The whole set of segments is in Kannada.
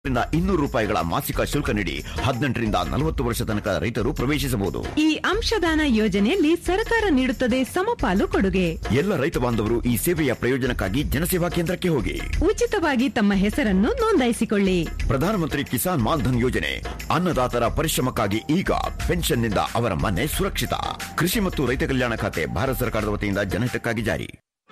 ರಿಂದ ಇನ್ನೂರು ರೂಪಾಯಿಗಳ ಮಾಸಿಕ ಶುಲ್ಕ ನೀಡಿ ಹದಿನೆಂಟರಿಂದ ನಲವತ್ತು ವರ್ಷ ತನಕ ರೈತರು ಪ್ರವೇಶಿಸಬಹುದು ಈ ಅಂಶದಾನ ಯೋಜನೆಯಲ್ಲಿ ಸರ್ಕಾರ ನೀಡುತ್ತದೆ ಸಮಪಾಲು ಕೊಡುಗೆ ಎಲ್ಲ ರೈತ ಬಾಂಧವರು ಈ ಸೇವೆಯ ಪ್ರಯೋಜನಕ್ಕಾಗಿ ಜನಸೇವಾ ಕೇಂದ್ರಕ್ಕೆ ಹೋಗಿ ಉಚಿತವಾಗಿ ತಮ್ಮ ಹೆಸರನ್ನು ನೋಂದಾಯಿಸಿಕೊಳ್ಳಿ ಪ್ರಧಾನಮಂತ್ರಿ ಕಿಸಾನ್ ಮಾನ್ಧನ್ ಯೋಜನೆ ಅನ್ನದಾತರ ಪರಿಶ್ರಮಕ್ಕಾಗಿ ಈಗ ಪೆನ್ಷನ್ನಿಂದ ಅವರ ಮನೆ ಸುರಕ್ಷಿತ ಕೃಷಿ ಮತ್ತು ರೈತ ಕಲ್ಯಾಣ ಖಾತೆ ಭಾರತ ಸರ್ಕಾರದ ವತಿಯಿಂದ ಜನಹಿತಕ್ಕಾಗಿ ಜಾರಿ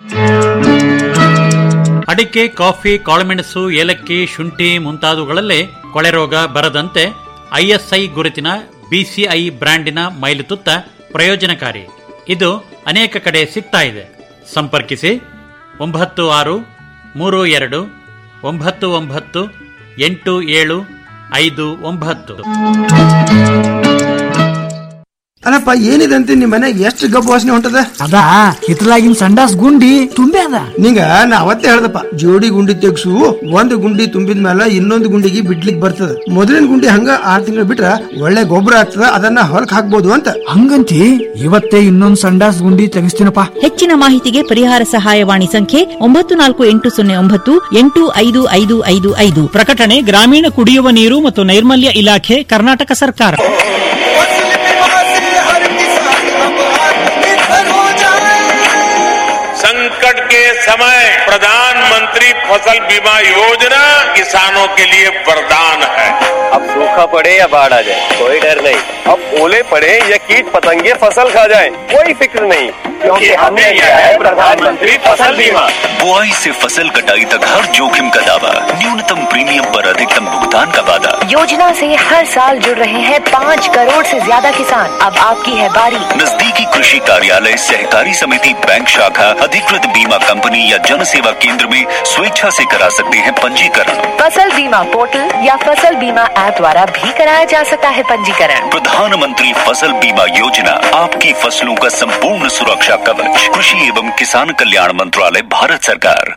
ಅಡಿಕೆ ಕಾಫಿ ಕಾಳುಮೆಣಸು ಏಲಕ್ಕಿ ಶುಂಠಿ ಮುಂತಾದವುಗಳಲ್ಲೇ ಕೊಳೆ ರೋಗ ಬರದಂತೆ ಐಎಸ್ಐ ಗುರುತಿನ ಬಿಸಿಐ ಬ್ರ್ಯಾಂಡಿನ ಮೈಲುತುತ್ತ ಪ್ರಯೋಜನಕಾರಿ ಇದು ಅನೇಕ ಕಡೆ ಸಿಗ್ತಾ ಇದೆ ಸಂಪರ್ಕಿಸಿ ಒಂಬತ್ತು ಆರು ಮೂರು ಎರಡು ಒಂಬತ್ತು ಒಂಬತ್ತು ಎಂಟು ಏಳು ಐದು ಒಂಬತ್ತು ಅಲ್ಲಪ್ಪ ಏನಿದೆ ಅಂತ ನಿಮ್ ಮನೆಗೆ ಎಷ್ಟು ಗಬ್ಬು ವಾಸನೆ ಹೊಂಟದ ಅದ ಹಿತ್ತಲಾಗಿನ ಸಂಡಾಸ್ ಗುಂಡಿ ತುಂಬೆ ಅದ ನಿಂಗ ನಾ ಅವತ್ತೇ ಹೇಳ್ದಪ್ಪ ಜೋಡಿ ಗುಂಡಿ ತೆಗ್ಸು ಒಂದು ಗುಂಡಿ ತುಂಬಿದ ಮೇಲೆ ಇನ್ನೊಂದು ಗುಂಡಿಗೆ ಬಿಡ್ಲಿಕ್ ಬರ್ತದ ಮೊದಲಿನ ಗುಂಡಿ ಹಂಗ ಆರ್ ತಿಂಗಳು ಬಿಟ್ರ ಒಳ್ಳೆ ಗೊಬ್ಬರ ಆಗ್ತದ ಅದನ್ನ ಹೊಲಕ್ ಹಾಕ್ಬೋದು ಅಂತ ಹಂಗಂತಿ ಇವತ್ತೇ ಇನ್ನೊಂದ್ ಸಂಡಾಸ್ ಗುಂಡಿ ತೆಗಿಸ್ತೀನಪ್ಪ ಹೆಚ್ಚಿನ ಮಾಹಿತಿಗೆ ಪರಿಹಾರ ಸಹಾಯವಾಣಿ ಸಂಖ್ಯೆ ಒಂಬತ್ತು ನಾಲ್ಕು ಎಂಟು ಸೊನ್ನೆ ಒಂಬತ್ತು ಎಂಟು ಐದು ಐದು ಐದು ಐದು ಪ್ರಕಟಣೆ ಗ್ರಾಮೀಣ ಕುಡಿಯುವ ನೀರು ಮತ್ತು ನೈರ್ಮಲ್ಯ ಇಲಾಖೆ ಕರ್ನಾಟಕ ಸರ್ಕಾರ संकट के समय प्रधानमंत्री फसल बीमा योजना किसानों के लिए वरदान है अब सूखा पड़े या बाढ़ आ जाए कोई डर नहीं अब ओले पड़े या कीट पतंगे फसल खा जाए कोई फिक्र नहीं क्योंकि हमने लिया है प्रधानमंत्री फसल बीमा बुआई से फसल कटाई तक हर जोखिम का दावा न्यूनतम प्रीमियम पर अधिकतम भुगतान का वादा योजना से हर साल जुड़ रहे हैं पाँच करोड़ से ज्यादा किसान अब आपकी है बारी नजदीकी कृषि कार्यालय सहकारी समिति बैंक शाखा अधिकृत बीमा कंपनी या जन सेवा केंद्र में स्वेच्छा से करा सकते हैं पंजीकरण फसल बीमा पोर्टल या फसल बीमा ऐप द्वारा भी कराया जा सकता है पंजीकरण प्रधानमंत्री फसल बीमा योजना आपकी फसलों का संपूर्ण सुरक्षा कवच कृषि एवं किसान कल्याण मंत्रालय भारत सरकार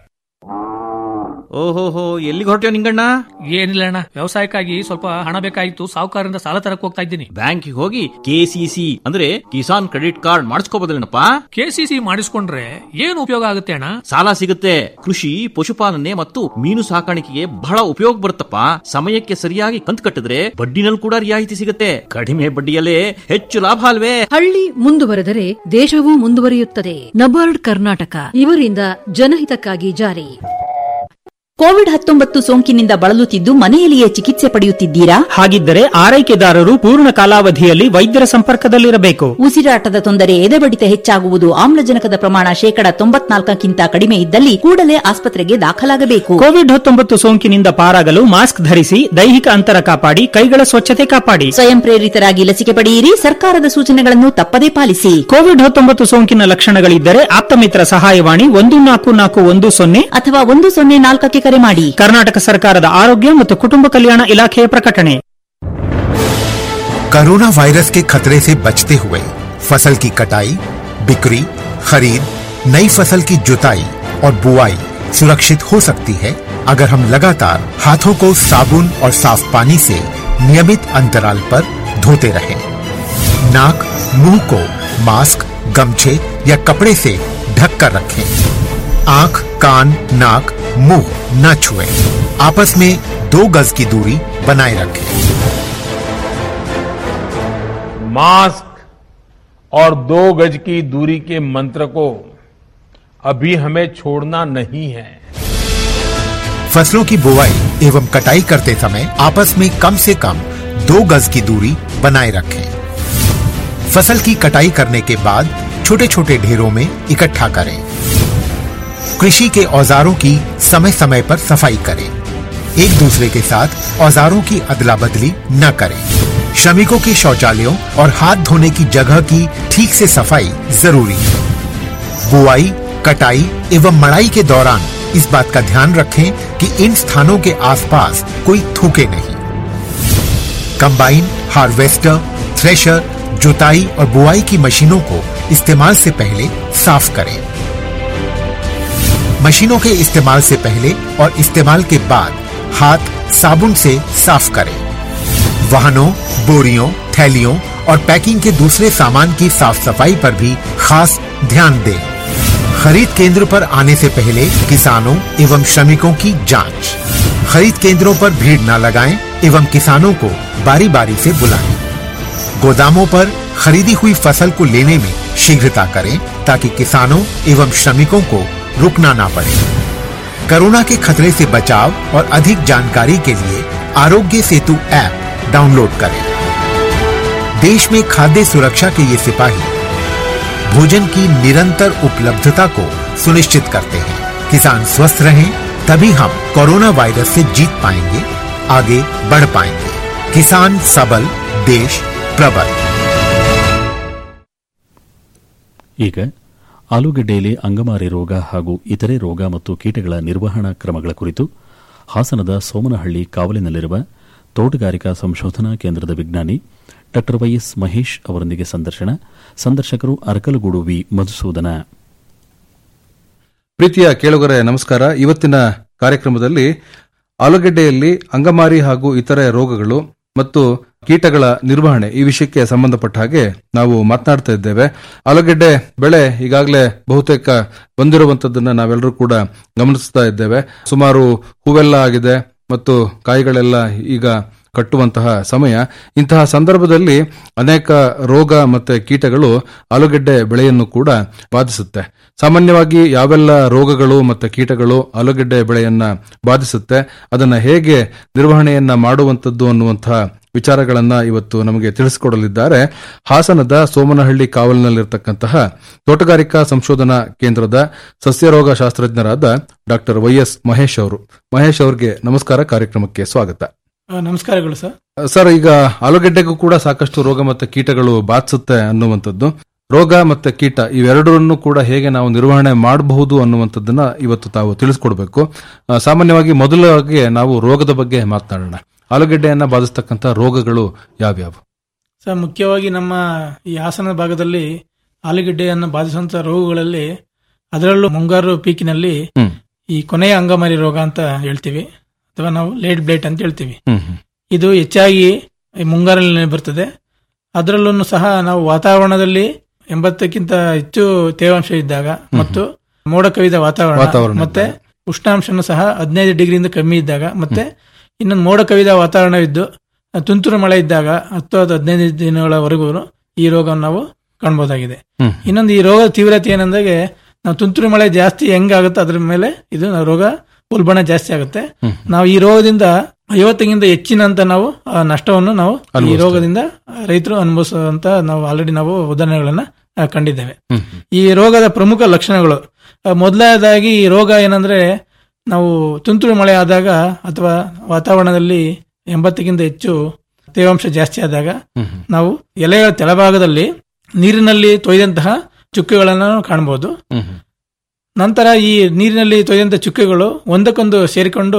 ಓಹೋಹೋ ಎಲ್ಲಿಗೆ ಹೊರಟ್ಯೋ ನಿಂಗಣ್ಣ ಏನಿಲ್ಲ ಅಣ್ಣ ವ್ಯವಸಾಯಕ್ಕಾಗಿ ಸ್ವಲ್ಪ ಹಣ ಬೇಕಾಗಿತ್ತು ಸಾಹುಕಾರರಿಂದ ಸಾಲ ತರಕ್ ಹೋಗ್ತಾ ಇದ್ದೀನಿ ಬ್ಯಾಂಕಿಗೆ ಹೋಗಿ ಕೆಸಿಸಿ ಅಂದ್ರೆ ಕಿಸಾನ್ ಕ್ರೆಡಿಟ್ ಕಾರ್ಡ್ ಮಾಡಿಸ್ಕೋಬೋದಲ್ಲೇನಪ್ಪ ಕೆಸಿಸಿ ಮಾಡಿಸ್ಕೊಂಡ್ರೆ ಏನು ಉಪಯೋಗ ಆಗುತ್ತೆ ಅಣ್ಣ ಸಾಲ ಸಿಗುತ್ತೆ ಕೃಷಿ ಪಶುಪಾಲನೆ ಮತ್ತು ಮೀನು ಸಾಕಾಣಿಕೆಗೆ ಬಹಳ ಉಪಯೋಗ ಬರುತ್ತಪ್ಪ ಸಮಯಕ್ಕೆ ಸರಿಯಾಗಿ ಕಂತು ಕಟ್ಟಿದ್ರೆ ಬಡ್ಡಿನಲ್ಲಿ ಕೂಡ ರಿಯಾಯಿತಿ ಸಿಗುತ್ತೆ ಕಡಿಮೆ ಬಡ್ಡಿಯಲ್ಲೇ ಹೆಚ್ಚು ಲಾಭ ಅಲ್ವೇ ಹಳ್ಳಿ ಮುಂದುವರೆದರೆ ದೇಶವೂ ಮುಂದುವರಿಯುತ್ತದೆ ನಬಾರ್ಡ್ ಕರ್ನಾಟಕ ಇವರಿಂದ ಜನಹಿತಕ್ಕಾಗಿ ಜಾರಿ ಕೋವಿಡ್ ಹತ್ತೊಂಬತ್ತು ಸೋಂಕಿನಿಂದ ಬಳಲುತ್ತಿದ್ದು ಮನೆಯಲ್ಲಿಯೇ ಚಿಕಿತ್ಸೆ ಪಡೆಯುತ್ತಿದ್ದೀರಾ ಹಾಗಿದ್ದರೆ ಆರೈಕೆದಾರರು ಪೂರ್ಣ ಕಾಲಾವಧಿಯಲ್ಲಿ ವೈದ್ಯರ ಸಂಪರ್ಕದಲ್ಲಿರಬೇಕು ಉಸಿರಾಟದ ತೊಂದರೆ ಎದೆಬಡಿತ ಹೆಚ್ಚಾಗುವುದು ಆಮ್ಲಜನಕದ ಪ್ರಮಾಣ ಶೇಕಡ ತೊಂಬತ್ನಾಲ್ಕಕ್ಕಿಂತ ಕಡಿಮೆ ಇದ್ದಲ್ಲಿ ಕೂಡಲೇ ಆಸ್ಪತ್ರೆಗೆ ದಾಖಲಾಗಬೇಕು ಕೋವಿಡ್ ಹತ್ತೊಂಬತ್ತು ಸೋಂಕಿನಿಂದ ಪಾರಾಗಲು ಮಾಸ್ಕ್ ಧರಿಸಿ ದೈಹಿಕ ಅಂತರ ಕಾಪಾಡಿ ಕೈಗಳ ಸ್ವಚ್ಛತೆ ಕಾಪಾಡಿ ಸ್ವಯಂ ಪ್ರೇರಿತರಾಗಿ ಲಸಿಕೆ ಪಡೆಯಿರಿ ಸರ್ಕಾರದ ಸೂಚನೆಗಳನ್ನು ತಪ್ಪದೇ ಪಾಲಿಸಿ ಕೋವಿಡ್ ಹತ್ತೊಂಬತ್ತು ಸೋಂಕಿನ ಲಕ್ಷಣಗಳಿದ್ದರೆ ಆಪ್ತಮಿತ್ರ ಸಹಾಯವಾಣಿ ಒಂದು ನಾಲ್ಕು ನಾಲ್ಕು ಒಂದು ಸೊನ್ನೆ ಅಥವಾ ಒಂದು ಸೊನ್ನೆ ನಾಲ್ಕಕ್ಕೆ ಕರೆ ಮಾಡಿ ಕರ್ನಾಟಕ ಸರ್ಕಾರದ ಆರೋಗ್ಯ ಮತ್ತು ಕುಟುಂಬ ಕಲ್ಯಾಣ ಇಲಾಖೆಯ ಪ್ರಕಟಣೆ कोरोना वायरस के खतरे से बचते हुए फसल की कटाई बिक्री खरीद नई फसल की जुताई और बुआई सुरक्षित हो सकती है अगर हम लगातार हाथों को साबुन और साफ पानी से नियमित अंतराल पर धोते रहें। नाक मुंह को मास्क गमछे या कपड़े से ढक कर रखें आंख कान नाक मुंह न छुएं। आपस में दो गज की दूरी बनाए रखें मास्क और दो गज की दूरी के मंत्र को अभी हमें छोड़ना नहीं है फसलों की बुवाई एवं कटाई करते समय आपस में कम से कम दो गज की दूरी बनाए रखें फसल की कटाई करने के बाद छोटे छोटे ढेरों में इकट्ठा करें कृषि के औजारों की समय समय पर सफाई करें एक दूसरे के साथ औजारों की अदला बदली न करें श्रमिकों के शौचालयों और हाथ धोने की जगह की ठीक से सफाई जरूरी है बुआई कटाई एवं मड़ाई के दौरान इस बात का ध्यान रखें कि इन स्थानों के आसपास कोई थूके नहीं कंबाइन हार्वेस्टर थ्रेशर जुताई और बुआई की मशीनों को इस्तेमाल से पहले साफ करें मशीनों के इस्तेमाल से पहले और इस्तेमाल के बाद हाथ साबुन से साफ करें वाहनों बोरियों थैलियों और पैकिंग के दूसरे सामान की साफ सफाई पर भी खास ध्यान दें खरीद केंद्र पर आने से पहले किसानों एवं श्रमिकों की जांच खरीद केंद्रों पर भीड़ न लगाएं एवं किसानों को बारी बारी से बुलाएं गोदामों पर खरीदी हुई फसल को लेने में शीघ्रता करें ताकि किसानों एवं श्रमिकों को रुकना ना पड़े कोरोना के खतरे से बचाव और अधिक जानकारी के लिए आरोग्य सेतु ऐप डाउनलोड करें देश में खाद्य सुरक्षा के ये सिपाही भोजन की निरंतर उपलब्धता को सुनिश्चित करते हैं किसान स्वस्थ रहें तभी हम कोरोना वायरस से जीत पाएंगे आगे बढ़ पाएंगे किसान सबल देश प्रबल ಈಗ ಆಲೂಗೆಡ್ಡೆಯಲ್ಲಿ ಅಂಗಮಾರಿ ರೋಗ ಹಾಗೂ ಇತರೆ ರೋಗ ಮತ್ತು ಕೀಟಗಳ ನಿರ್ವಹಣಾ ಕ್ರಮಗಳ ಕುರಿತು ಹಾಸನದ ಸೋಮನಹಳ್ಳಿ ಕಾವಲಿನಲ್ಲಿರುವ ತೋಟಗಾರಿಕಾ ಸಂಶೋಧನಾ ಕೇಂದ್ರದ ವಿಜ್ಞಾನಿ ಡಾ ವೈಎಸ್ ಮಹೇಶ್ ಅವರೊಂದಿಗೆ ಸಂದರ್ಶನ ಸಂದರ್ಶಕರು ಅರಕಲಗೂಡು ವಿ ಮಧುಸೂದನ ಪ್ರೀತಿಯ ಕೇಳುಗರೆ ನಮಸ್ಕಾರ ಇವತ್ತಿನ ಕಾರ್ಯಕ್ರಮದಲ್ಲಿ ಆಲೂಗೆಡ್ಡೆಯಲ್ಲಿ ಅಂಗಮಾರಿ ಹಾಗೂ ಇತರೆ ರೋಗಗಳು ಮತ್ತು ಕೀಟಗಳ ನಿರ್ವಹಣೆ ಈ ವಿಷಯಕ್ಕೆ ಸಂಬಂಧಪಟ್ಟ ಹಾಗೆ ನಾವು ಮಾತನಾಡ್ತಾ ಇದ್ದೇವೆ ಆಲೂಗೆಡ್ಡೆ ಬೆಳೆ ಈಗಾಗಲೇ ಬಹುತೇಕ ಬಂದಿರುವಂತದ್ದನ್ನ ನಾವೆಲ್ಲರೂ ಕೂಡ ಗಮನಿಸ್ತಾ ಇದ್ದೇವೆ ಸುಮಾರು ಹೂವೆಲ್ಲ ಆಗಿದೆ ಮತ್ತು ಕಾಯಿಗಳೆಲ್ಲ ಈಗ ಕಟ್ಟುವಂತಹ ಸಮಯ ಇಂತಹ ಸಂದರ್ಭದಲ್ಲಿ ಅನೇಕ ರೋಗ ಮತ್ತೆ ಕೀಟಗಳು ಆಲೂಗೆಡ್ಡೆ ಬೆಳೆಯನ್ನು ಕೂಡ ಬಾಧಿಸುತ್ತೆ ಸಾಮಾನ್ಯವಾಗಿ ಯಾವೆಲ್ಲ ರೋಗಗಳು ಮತ್ತೆ ಕೀಟಗಳು ಆಲೂಗೆಡ್ಡೆ ಬೆಳೆಯನ್ನ ಬಾಧಿಸುತ್ತೆ ಅದನ್ನ ಹೇಗೆ ನಿರ್ವಹಣೆಯನ್ನ ಮಾಡುವಂತದ್ದು ಅನ್ನುವಂತಹ ವಿಚಾರಗಳನ್ನ ಇವತ್ತು ನಮಗೆ ತಿಳಿಸಿಕೊಡಲಿದ್ದಾರೆ ಹಾಸನದ ಸೋಮನಹಳ್ಳಿ ಕಾವಲಿನಲ್ಲಿರ್ತಕ್ಕಂತಹ ತೋಟಗಾರಿಕಾ ಸಂಶೋಧನಾ ಕೇಂದ್ರದ ಸಸ್ಯರೋಗ ಶಾಸ್ತ್ರಜ್ಞರಾದ ಡಾಕ್ಟರ್ ವೈಎಸ್ ಮಹೇಶ್ ಅವರು ಮಹೇಶ್ ಅವರಿಗೆ ನಮಸ್ಕಾರ ಕಾರ್ಯಕ್ರಮಕ್ಕೆ ಸ್ವಾಗತ ಆ, ನಮಸ್ಕಾರಗಳು ಸರ್ ಸರ್ ಈಗ ಆಲೂಗೆಡ್ಡೆಗೂ ಕೂಡ ಸಾಕಷ್ಟು ರೋಗ ಮತ್ತೆ ಕೀಟಗಳು ಬಾಧಿಸುತ್ತೆ ಅನ್ನುವಂಥದ್ದು ರೋಗ ಮತ್ತೆ ಕೀಟ ಇವೆರಡರನ್ನು ಕೂಡ ಹೇಗೆ ನಾವು ನಿರ್ವಹಣೆ ಮಾಡಬಹುದು ಅನ್ನುವಂಥದ್ದನ್ನ ಇವತ್ತು ತಾವು ತಿಳಿಸ್ಕೊಡ್ಬೇಕು ಆ, ಸಾಮಾನ್ಯವಾಗಿ ಮೊದಲಾಗಿ ನಾವು ರೋಗದ ಬಗ್ಗೆ ಮಾತನಾಡೋಣ ಆಲೂಗೆಡ್ಡೆಯನ್ನ ಬಾಧಿಸ್ತಕ್ಕಂಥ ರೋಗಗಳು ಯಾವ್ಯಾವು ಸರ್ ಮುಖ್ಯವಾಗಿ ನಮ್ಮ ಈ ಹಾಸನ ಭಾಗದಲ್ಲಿ ಆಲೂಗೆಡ್ಡೆಯನ್ನು ಬಾಧಿಸುವಂತ ರೋಗಗಳಲ್ಲಿ ಅದರಲ್ಲೂ ಮುಂಗಾರು ಪೀಕಿನಲ್ಲಿ ಹ್ಮ್. ಈ ಕೊನೆಯ ಅಂಗಮಾರಿ ರೋಗ ಅಂತ ಹೇಳ್ತೀವಿ ಅಥವಾ ನಾವು ಲೇಟ್ ಬ್ಲೇಟ್ ಅಂತ ಹೇಳ್ತೀವಿ ಹ್ಮ್ ಹ್ಮ್. ಇದು ಹೆಚ್ಚಾಗಿ ಈ ಮುಂಗಾರಲ್ಲಿ ಬರ್ತದೆ ಅದರಲ್ಲೂ ಸಹ ನಾವು ವಾತಾವರಣದಲ್ಲಿ ಎಂಬತ್ತಕ್ಕಿಂತ ಹೆಚ್ಚು ತೇವಾಂಶ ಇದ್ದಾಗ ಮತ್ತು ಮೋಡ ಕವಿದ ವಾತಾವರಣ ವಾತಾವರಣ ಮತ್ತೆ ಉಷ್ಣಾಂಶನೂ ಸಹ ಹದಿನೈದು ಡಿಗ್ರಿಯಿಂದ ಕಮ್ಮಿ ಇದ್ದಾಗ ಮತ್ತೆ ಇನ್ನೊಂದು ಮೋಡ ಕವಿದ ವಾತಾವರಣವಿದ್ದು ತುಂತುರು ಮಳೆ ಇದ್ದಾಗ ಹತ್ತು ಅಥವಾ ಹದಿನೈದು ದಿನಗಳವರೆಗೂ ಈ ರೋಗವನ್ನು ನಾವು ಕಾಣಬಹುದಾಗಿದೆ ಹ್ಮ್. ಇನ್ನೊಂದು ಈ ರೋಗದ ತೀವ್ರತೆ ಏನಂದ್ರೆ ನಾವು ತುಂತುರು ಮಳೆ ಜಾಸ್ತಿ ಹೆಂಗಾಗುತ್ತೆ ಅದ್ರ ಮೇಲೆ ಇದು ರೋಗ ಉಲ್ಬಣ ಜಾಸ್ತಿ ಆಗುತ್ತೆ ಹ್ಮ್. ನಾವು ಈ ರೋಗದಿಂದ ಐವತ್ತಕ್ಕಿಂತ ಹೆಚ್ಚಿನಂತ ನಾವು ಆ, ನಷ್ಟವನ್ನು ನಾವು ಈ ಅನುಭವಿಸ್ತಾರೆ. ರೋಗದಿಂದ ರೈತರು ಅನುಭವಿಸುವಂತ ನಾವು ಆಲ್ರೆಡಿ ನಾವು ಉದಾಹರಣೆಗಳನ್ನ ಆ, ಕಂಡಿದ್ದೇವೆ ಹ್ಮ್. ಈ ರೋಗದ ಪ್ರಮುಖ ಲಕ್ಷಣಗಳು ಆ, ಮೊದಲನೇದಾಗಿ ಈ ರೋಗ ಏನಂದ್ರೆ ನಾವು ತುಂತುರು ಮಳೆ ಆದಾಗ ಅಥವಾ ವಾತಾವರಣದಲ್ಲಿ ಎಂಬತ್ತಕ್ಕಿಂತ ಹೆಚ್ಚು ತೇವಾಂಶ ಜಾಸ್ತಿ ಆದಾಗ ಹ್ಮ್. ನಾವು ಎಲೆಗಳ ತೆಳಭಾಗದಲ್ಲಿ ನೀರಿನಲ್ಲಿ ತೊಯ್ದಂತಹ ಚುಕ್ಕೆಗಳನ್ನು ನಾವು ಕಾಣಬಹುದು ಹ್ಮ್ ಹ್ಮ್. ನಂತರ ಈ ನೀರಿನಲ್ಲಿ ತೊಯ್ದಂತ ಚುಕ್ಕೆಗಳು ಒಂದಕ್ಕೊಂದು ಸೇರಿಕೊಂಡು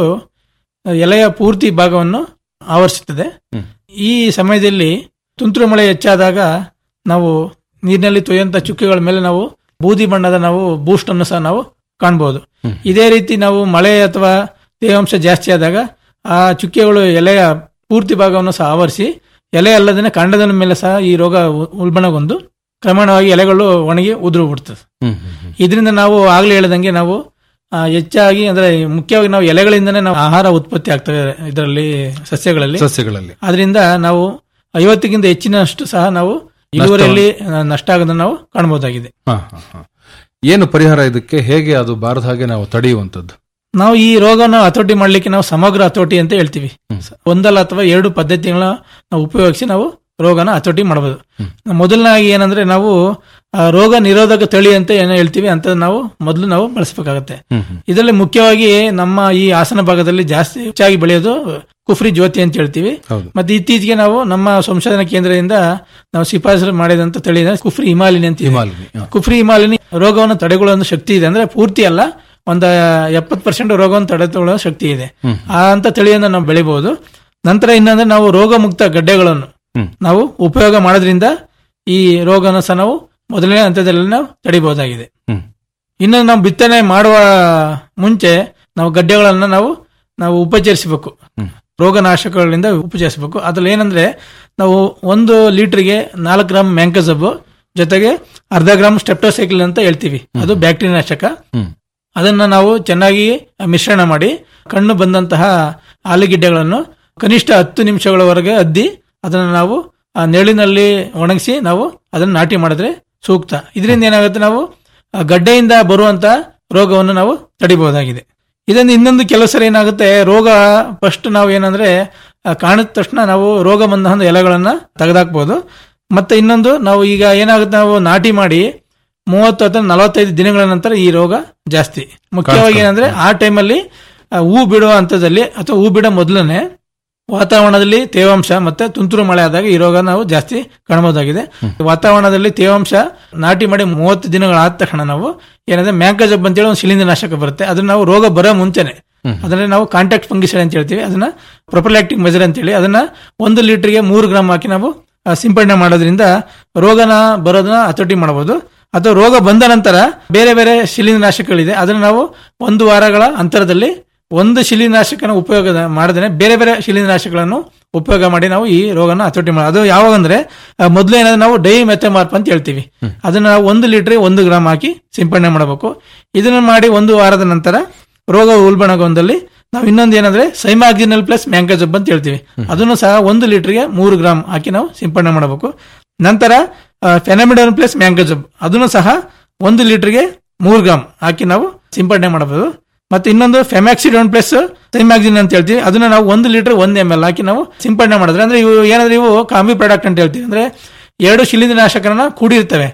ಎಲೆಯ ಪೂರ್ತಿ ಭಾಗವನ್ನು ಆವರಿಸುತ್ತದೆ ಹ್ಮ್. ಈ ಸಮಯದಲ್ಲಿ ತುಂತುರು ಮಳೆ ಹೆಚ್ಚಾದಾಗ ನಾವು ನೀರಿನಲ್ಲಿ ತೊಯ್ದಂತ ಚುಕ್ಕೆಗಳ ಮೇಲೆ ನಾವು ಬೂದಿ ಬಣ್ಣದ ನಾವು ಬೂಸ್ಟ್ ಅನ್ನು ಸಹ ನಾವು ಕಾಣಬಹುದು ಹ್ಮ್. ಇದೇ ರೀತಿ ನಾವು ಮಳೆ ಅಥವಾ ತೇವಾಂಶ ಜಾಸ್ತಿ ಆದಾಗ ಆ ಚುಕ್ಕೆಗಳು ಎಲೆಯ ಪೂರ್ತಿ ಭಾಗವನ್ನು ಸಹ ಆವರಿಸಿ ಎಲೆ ಅಲ್ಲದೇ ಕಾಂಡದ ಮೇಲೆ ಸಹ ಈ ರೋಗ ಉ- ಉಲ್ಬಣಗೊಂಡು ಕ್ರಮೇಣವಾಗಿ ಎಲೆಗಳು ಒಣಗಿ ಉದುರು ಬಿಡ್ತದೆ ಹ್ಮ್ ಹ್ಮ್ ಹ್ಮ್. ಇದರಿಂದ ನಾವು ಆಗ್ಲೇ ಹೇಳಿದಂಗೆ ನಾವು ಆ, ಹೆಚ್ಚಾಗಿ ಅಂದ್ರೆ ಮುಖ್ಯವಾಗಿ ನಾವು ಎಲೆಗಳಿಂದನೇ ನಾವು ಆಹಾರ ಉತ್ಪತ್ತಿ ಆಗ್ತದೆ ಇದರಲ್ಲಿ ಸಸ್ಯಗಳಲ್ಲಿ ಸಸ್ಯಗಳಲ್ಲಿ ಅದರಿಂದ ನಾವು ಐವತ್ತಕ್ಕಿಂತ ಹೆಚ್ಚಿನಷ್ಟು ಸಹ ನಾವು ಇಳುವರಿಯಲ್ಲಿ ಆ, ನಷ್ಟ ಆಗೋದನ್ನ ನಾವು ಕಾಣಬಹುದಾಗಿದೆ ಹಾ, ಹಾ, ಹಾ. ಏನು ಪರಿಹಾರ ಇದಕ್ಕೆ ಹೇಗೆ ಅದು ಬಾರದ ಹಾಗೆ ನಾವು ತಡೆಯುವಂತದ್ದು ನಾವು ಈ ರೋಗವನ್ನು ಹತೋಟಿ ಮಾಡ್ಲಿಕ್ಕೆ ನಾವು ಸಮಗ್ರ ಹತೋಟಿ ಅಂತ ಹೇಳ್ತೀವಿ ಒಂದಲ್ಲ ಅಥವಾ ಎರಡು ಪದ್ಧತಿಗಳನ್ನ ನಾವು ಉಪಯೋಗಿಸಿ ನಾವು ರೋಗನ ಹತೋಟಿ ಮಾಡಬಹುದು ಮೊದಲನಾಗಿ ಏನಂದ್ರೆ ನಾವು ಆ, ರೋಗ ನಿರೋಧಕ ತಳಿ ಅಂತ ಏನೋ ಹೇಳ್ತೀವಿ ಅಂತ ನಾವು ಮೊದಲು ನಾವು ಬಳಸಬೇಕಾಗತ್ತೆ ಹ್ಮ್ ಹ್ಮ್. ಇದರಲ್ಲಿ ಮುಖ್ಯವಾಗಿ ನಮ್ಮ ಈ ಹಾಸನ ಭಾಗದಲ್ಲಿ ಜಾಸ್ತಿ ಹೆಚ್ಚಾಗಿ ಬೆಳೆಯೋದು ಕುಫ್ರಿ ಜ್ಯೋತಿ ಅಂತ ಹೇಳ್ತೀವಿ ಹೌದು. ಮತ್ತೆ ಇತ್ತೀಚೆಗೆ ನಾವು ನಮ್ಮ ಸಂಶೋಧನಾ ಕೇಂದ್ರದಿಂದ ನಾವು ಶಿಫಾರಸು ಮಾಡಿದಂತ ತಳಿ ಇದೆ ಕುಫ್ರಿ ಹಿಮಾಲಿನಿ ಅಂತ ಇದೆ. ಹಿಮಾಲಿನಿ, ಹಾ. ಕುಫ್ರಿ ಹಿಮಾಲಿನಿ ರೋಗವನ್ನು ತಡೆಗೊಳ್ಳುವ ಶಕ್ತಿ ಇದೆ ಅಂದ್ರೆ ಪೂರ್ತಿ ಅಲ್ಲ ಒಂದ ಎಪ್ಪತ್ತು ಪರ್ಸೆಂಟ್ ರೋಗವನ್ನು ತಡೆದುಕೊಳ್ಳುವ ಶಕ್ತಿ ಇದೆ ಹ್ಮ್. ಆ ಅಂತ ತಳಿಯನ್ನು ನಾವು ಬೆಳಿಬಹುದು ನಂತರ ಇನ್ನಂದ್ರೆ ನಾವು ರೋಗ ಮುಕ್ತ ಗಡ್ಡೆಗಳನ್ನು ಹ್ಮ್. ನಾವು ಉಪಯೋಗ ಮಾಡೋದ್ರಿಂದ ಈ ರೋಗನ ಸಹ ನಾವು ಮೊದಲನೇ ಹಂತದಲ್ಲಿ ನಾವು ತಡಿಬಹುದಾಗಿದೆ ಹ್ಮ್. ಇನ್ನು ನಾವು ಬಿತ್ತನೆ ಮಾಡುವ ಮುಂಚೆ ನಾವು ಗಡ್ಡೆಗಳನ್ನ ನಾವು ನಾವು ಉಪಚರಿಸಬೇಕು ಹ್ಮ್. ರೋಗನಾಶಕಗಳಿಂದ ಉಪಚರಿಸಬೇಕು ಅದ್ರಲ್ಲಿ ಏನಂದ್ರೆ ನಾವು ಒಂದು ಲೀಟರ್ಗೆ ನಾಲ್ಕು ಗ್ರಾಮ್ ಮ್ಯಾಂಕಸಬ್ ಜೊತೆಗೆ ಅರ್ಧ ಗ್ರಾಮ್ ಸ್ಟೆಪ್ಟೋಸೈಕ್ಲಿನ್ ಅಂತ ಹೇಳ್ತೀವಿ ಅದು ಬ್ಯಾಕ್ಟೀರಿಯಾ ನಾಶಕ ಹ್ಮ್. ಅದನ್ನ ನಾವು ಚೆನ್ನಾಗಿ ಮಿಶ್ರಣ ಮಾಡಿ ಕಣ್ಣು ಬಂದಂತಹ ಆಲೂಗೆಡ್ಡೆಗಳನ್ನು ಕನಿಷ್ಠ ಹತ್ತು ನಿಮಿಷಗಳವರೆಗೆ ಅದ್ದಿ ಅದನ್ನು ನಾವು ಆ ನೆರಳಿನಲ್ಲಿ ಒಣಗಿಸಿ ನಾವು ಅದನ್ನು ನಾಟಿ ಮಾಡಿದ್ರೆ ಸೂಕ್ತ ಇದರಿಂದ ಏನಾಗುತ್ತೆ ನಾವು ಆ ಗಡ್ಡೆಯಿಂದ ಬರುವಂತ ರೋಗವನ್ನು ನಾವು ತಡಿಬಹುದಾಗಿದೆ ಇದರಿಂದ ಇನ್ನೊಂದು ಕೆಲವು ಸರಿ ಏನಾಗುತ್ತೆ ರೋಗ ಫಸ್ಟ್ ನಾವು ಏನಂದ್ರೆ ಆ, ಕಾಣಿದ ತಕ್ಷಣ ನಾವು ರೋಗ ಬಂದ ಒಂದು ಎಲೆಗಳನ್ನ ತೆಗೆದಾಕ್ಬೋದು ಮತ್ತೆ ಇನ್ನೊಂದು ನಾವು ಈಗ ಏನಾಗುತ್ತೆ ನಾವು ನಾಟಿ ಮಾಡಿ ಮೂವತ್ತು ಅಥವಾ ನಲವತ್ತೈದು ದಿನಗಳ ನಂತರ ಈ ರೋಗ ಜಾಸ್ತಿ ಮುಖ್ಯವಾಗಿ ಏನಂದ್ರೆ ಆ ಟೈಮಲ್ಲಿ ಆ, ಹೂ ಬಿಡುವ ಹಂತದಲ್ಲಿ ಅಥವಾ ಹೂ ಬಿಡೋ ಮೊದಲನೇ ವಾತಾವರಣದಲ್ಲಿ ತೇವಾಂಶ ಮತ್ತೆ ತುಂತುರು ಮಳೆ ಆದಾಗ ಈ ರೋಗ ನಾವು ಜಾಸ್ತಿ ಕಾಣಬಹುದಾಗಿದೆ ವಾತಾವರಣದಲ್ಲಿ ತೇವಾಂಶ ನಾಟಿ ಮಾಡಿ ಮೂವತ್ತು ದಿನಗಳಾದ ತಕ್ಷಣ ನಾವು ಏನಂದ್ರೆ ಮ್ಯಾಂಕಜಬ್ ಅಂತೇಳಿ ಒಂದು ಶಿಲೀಂಧ್ರನಾಶಕ ಬರುತ್ತೆ ಅದನ್ನ ನಾವು ರೋಗ ಬರೋ ಮುಂಚೆನೆ ಅದನ್ನ ನಾವು ಕಾಂಟ್ಯಾಕ್ಟ್ ಫಂಗಿಸೈಡ್ ಅಂತ ಹೇಳ್ತೀವಿ ಅದನ್ನ ಪ್ರೊಪರ್ಲಾಕ್ಟಿಕ್ ಮೆಜರ್ ಅಂತೇಳಿ ಅದನ್ನ ಒಂದು ಲೀಟರ್ಗೆ ಮೂರು ಗ್ರಾಮ್ ಹಾಕಿ ನಾವು ಆ, ಸಿಂಪಡಣೆ ಮಾಡೋದ್ರಿಂದ ರೋಗನ ಬರೋದನ್ನ ಹತೋಟಿ ಮಾಡಬಹುದು ಅಥವಾ ರೋಗ ಬಂದ ನಂತರ ಬೇರೆ ಬೇರೆ ಶಿಲೀಂಧ್ರನಾಶಕಗಳಿದೆ ಅದನ್ನ ನಾವು ಒಂದು ವಾರಗಳ ಅಂತರದಲ್ಲಿ ಒಂದು ಶಿಲೀಂಧ್ರನಾಶಕನ ಉಪಯೋಗ ಮಾಡದೇನೆ ಬೇರೆ ಬೇರೆ ಶಿಲೀಂಧ್ರನಾಶಕಗಳನ್ನು ಉಪಯೋಗ ಮಾಡಿ ನಾವು ಈ ರೋಗನ ಹತೋಟಿ ಮಾಡಿ ಅದು ಯಾವಾಗ ಅಂದ್ರೆ ಆ, ಮೊದ್ಲು ಏನಾದ್ರೆ ನಾವು ಡೈ ಮೆಥಮಾರ್ಪ್ ಅಂತ ಹೇಳ್ತೀವಿ ಅದನ್ನ ನಾವು ಒಂದು ಲೀಟರ್ ಒಂದು ಗ್ರಾಮ್ ಹಾಕಿ ಸಿಂಪಡಣೆ ಮಾಡಬೇಕು ಇದನ್ನ ಮಾಡಿ ಒಂದು ವಾರದ ನಂತರ ರೋಗ ಉಲ್ಬಣಗೊಂದಲ್ಲಿ ನಾವು ಇನ್ನೊಂದು ಏನಂದ್ರೆ ಸೈಮಾಕ್ಸಿನಲ್ ಪ್ಲಸ್ ಮ್ಯಾಂಕಜಬ್ ಅಂತ ಹೇಳ್ತೀವಿ ಅದನ್ನು ಸಹ ಒಂದು ಲೀಟರ್ಗೆ ಮೂರು ಗ್ರಾಮ್ ಹಾಕಿ ನಾವು ಸಿಂಪಡಣೆ ಮಾಡಬೇಕು ನಂತರ ಫೆನಮಿಡನ್ ಪ್ಲಸ್ ಮ್ಯಾಂಕಜಬ್ ಅದನ್ನು ಸಹ ಒಂದು ಲೀಟರ್ಗೆ ಮೂರು ಗ್ರಾಮ್ ಹಾಕಿ ನಾವು ಸಿಂಪಡಣೆ ಮಾಡಬಹುದು ಮತ್ತೆ ಇನ್ನೊಂದು ಫೆಮ್ಯಾಕ್ಸಿಡೋನ್ ಪ್ಲಸ್ ಸೈಮ್ಯಾಕ್ಸಿನ್ ಅಂತ ಹೇಳ್ತೀವಿ ಅದನ್ನ ನಾವು ಒಂದು ಲೀಟರ್ ಒಂದ್ ಎಮ್ ಎಲ್ ಹಾಕಿ ನಾವು ಸಿಂಪಡಣೆ ಮಾಡಿದ್ರೆ ಅಂದ್ರೆ ಇವು ಏನಾದ್ರೆ ಇವು ಕಾಂಬಿ ಪ್ರಾಡಕ್ಟ್ ಅಂತ ಹೇಳ್ತೀವಿ ಅಂದ್ರೆ ಎರಡು ಶಿಲೀಂಧ್ರನಾಶಕರನ್ನ ಕೂಡಿರ್ತವೆ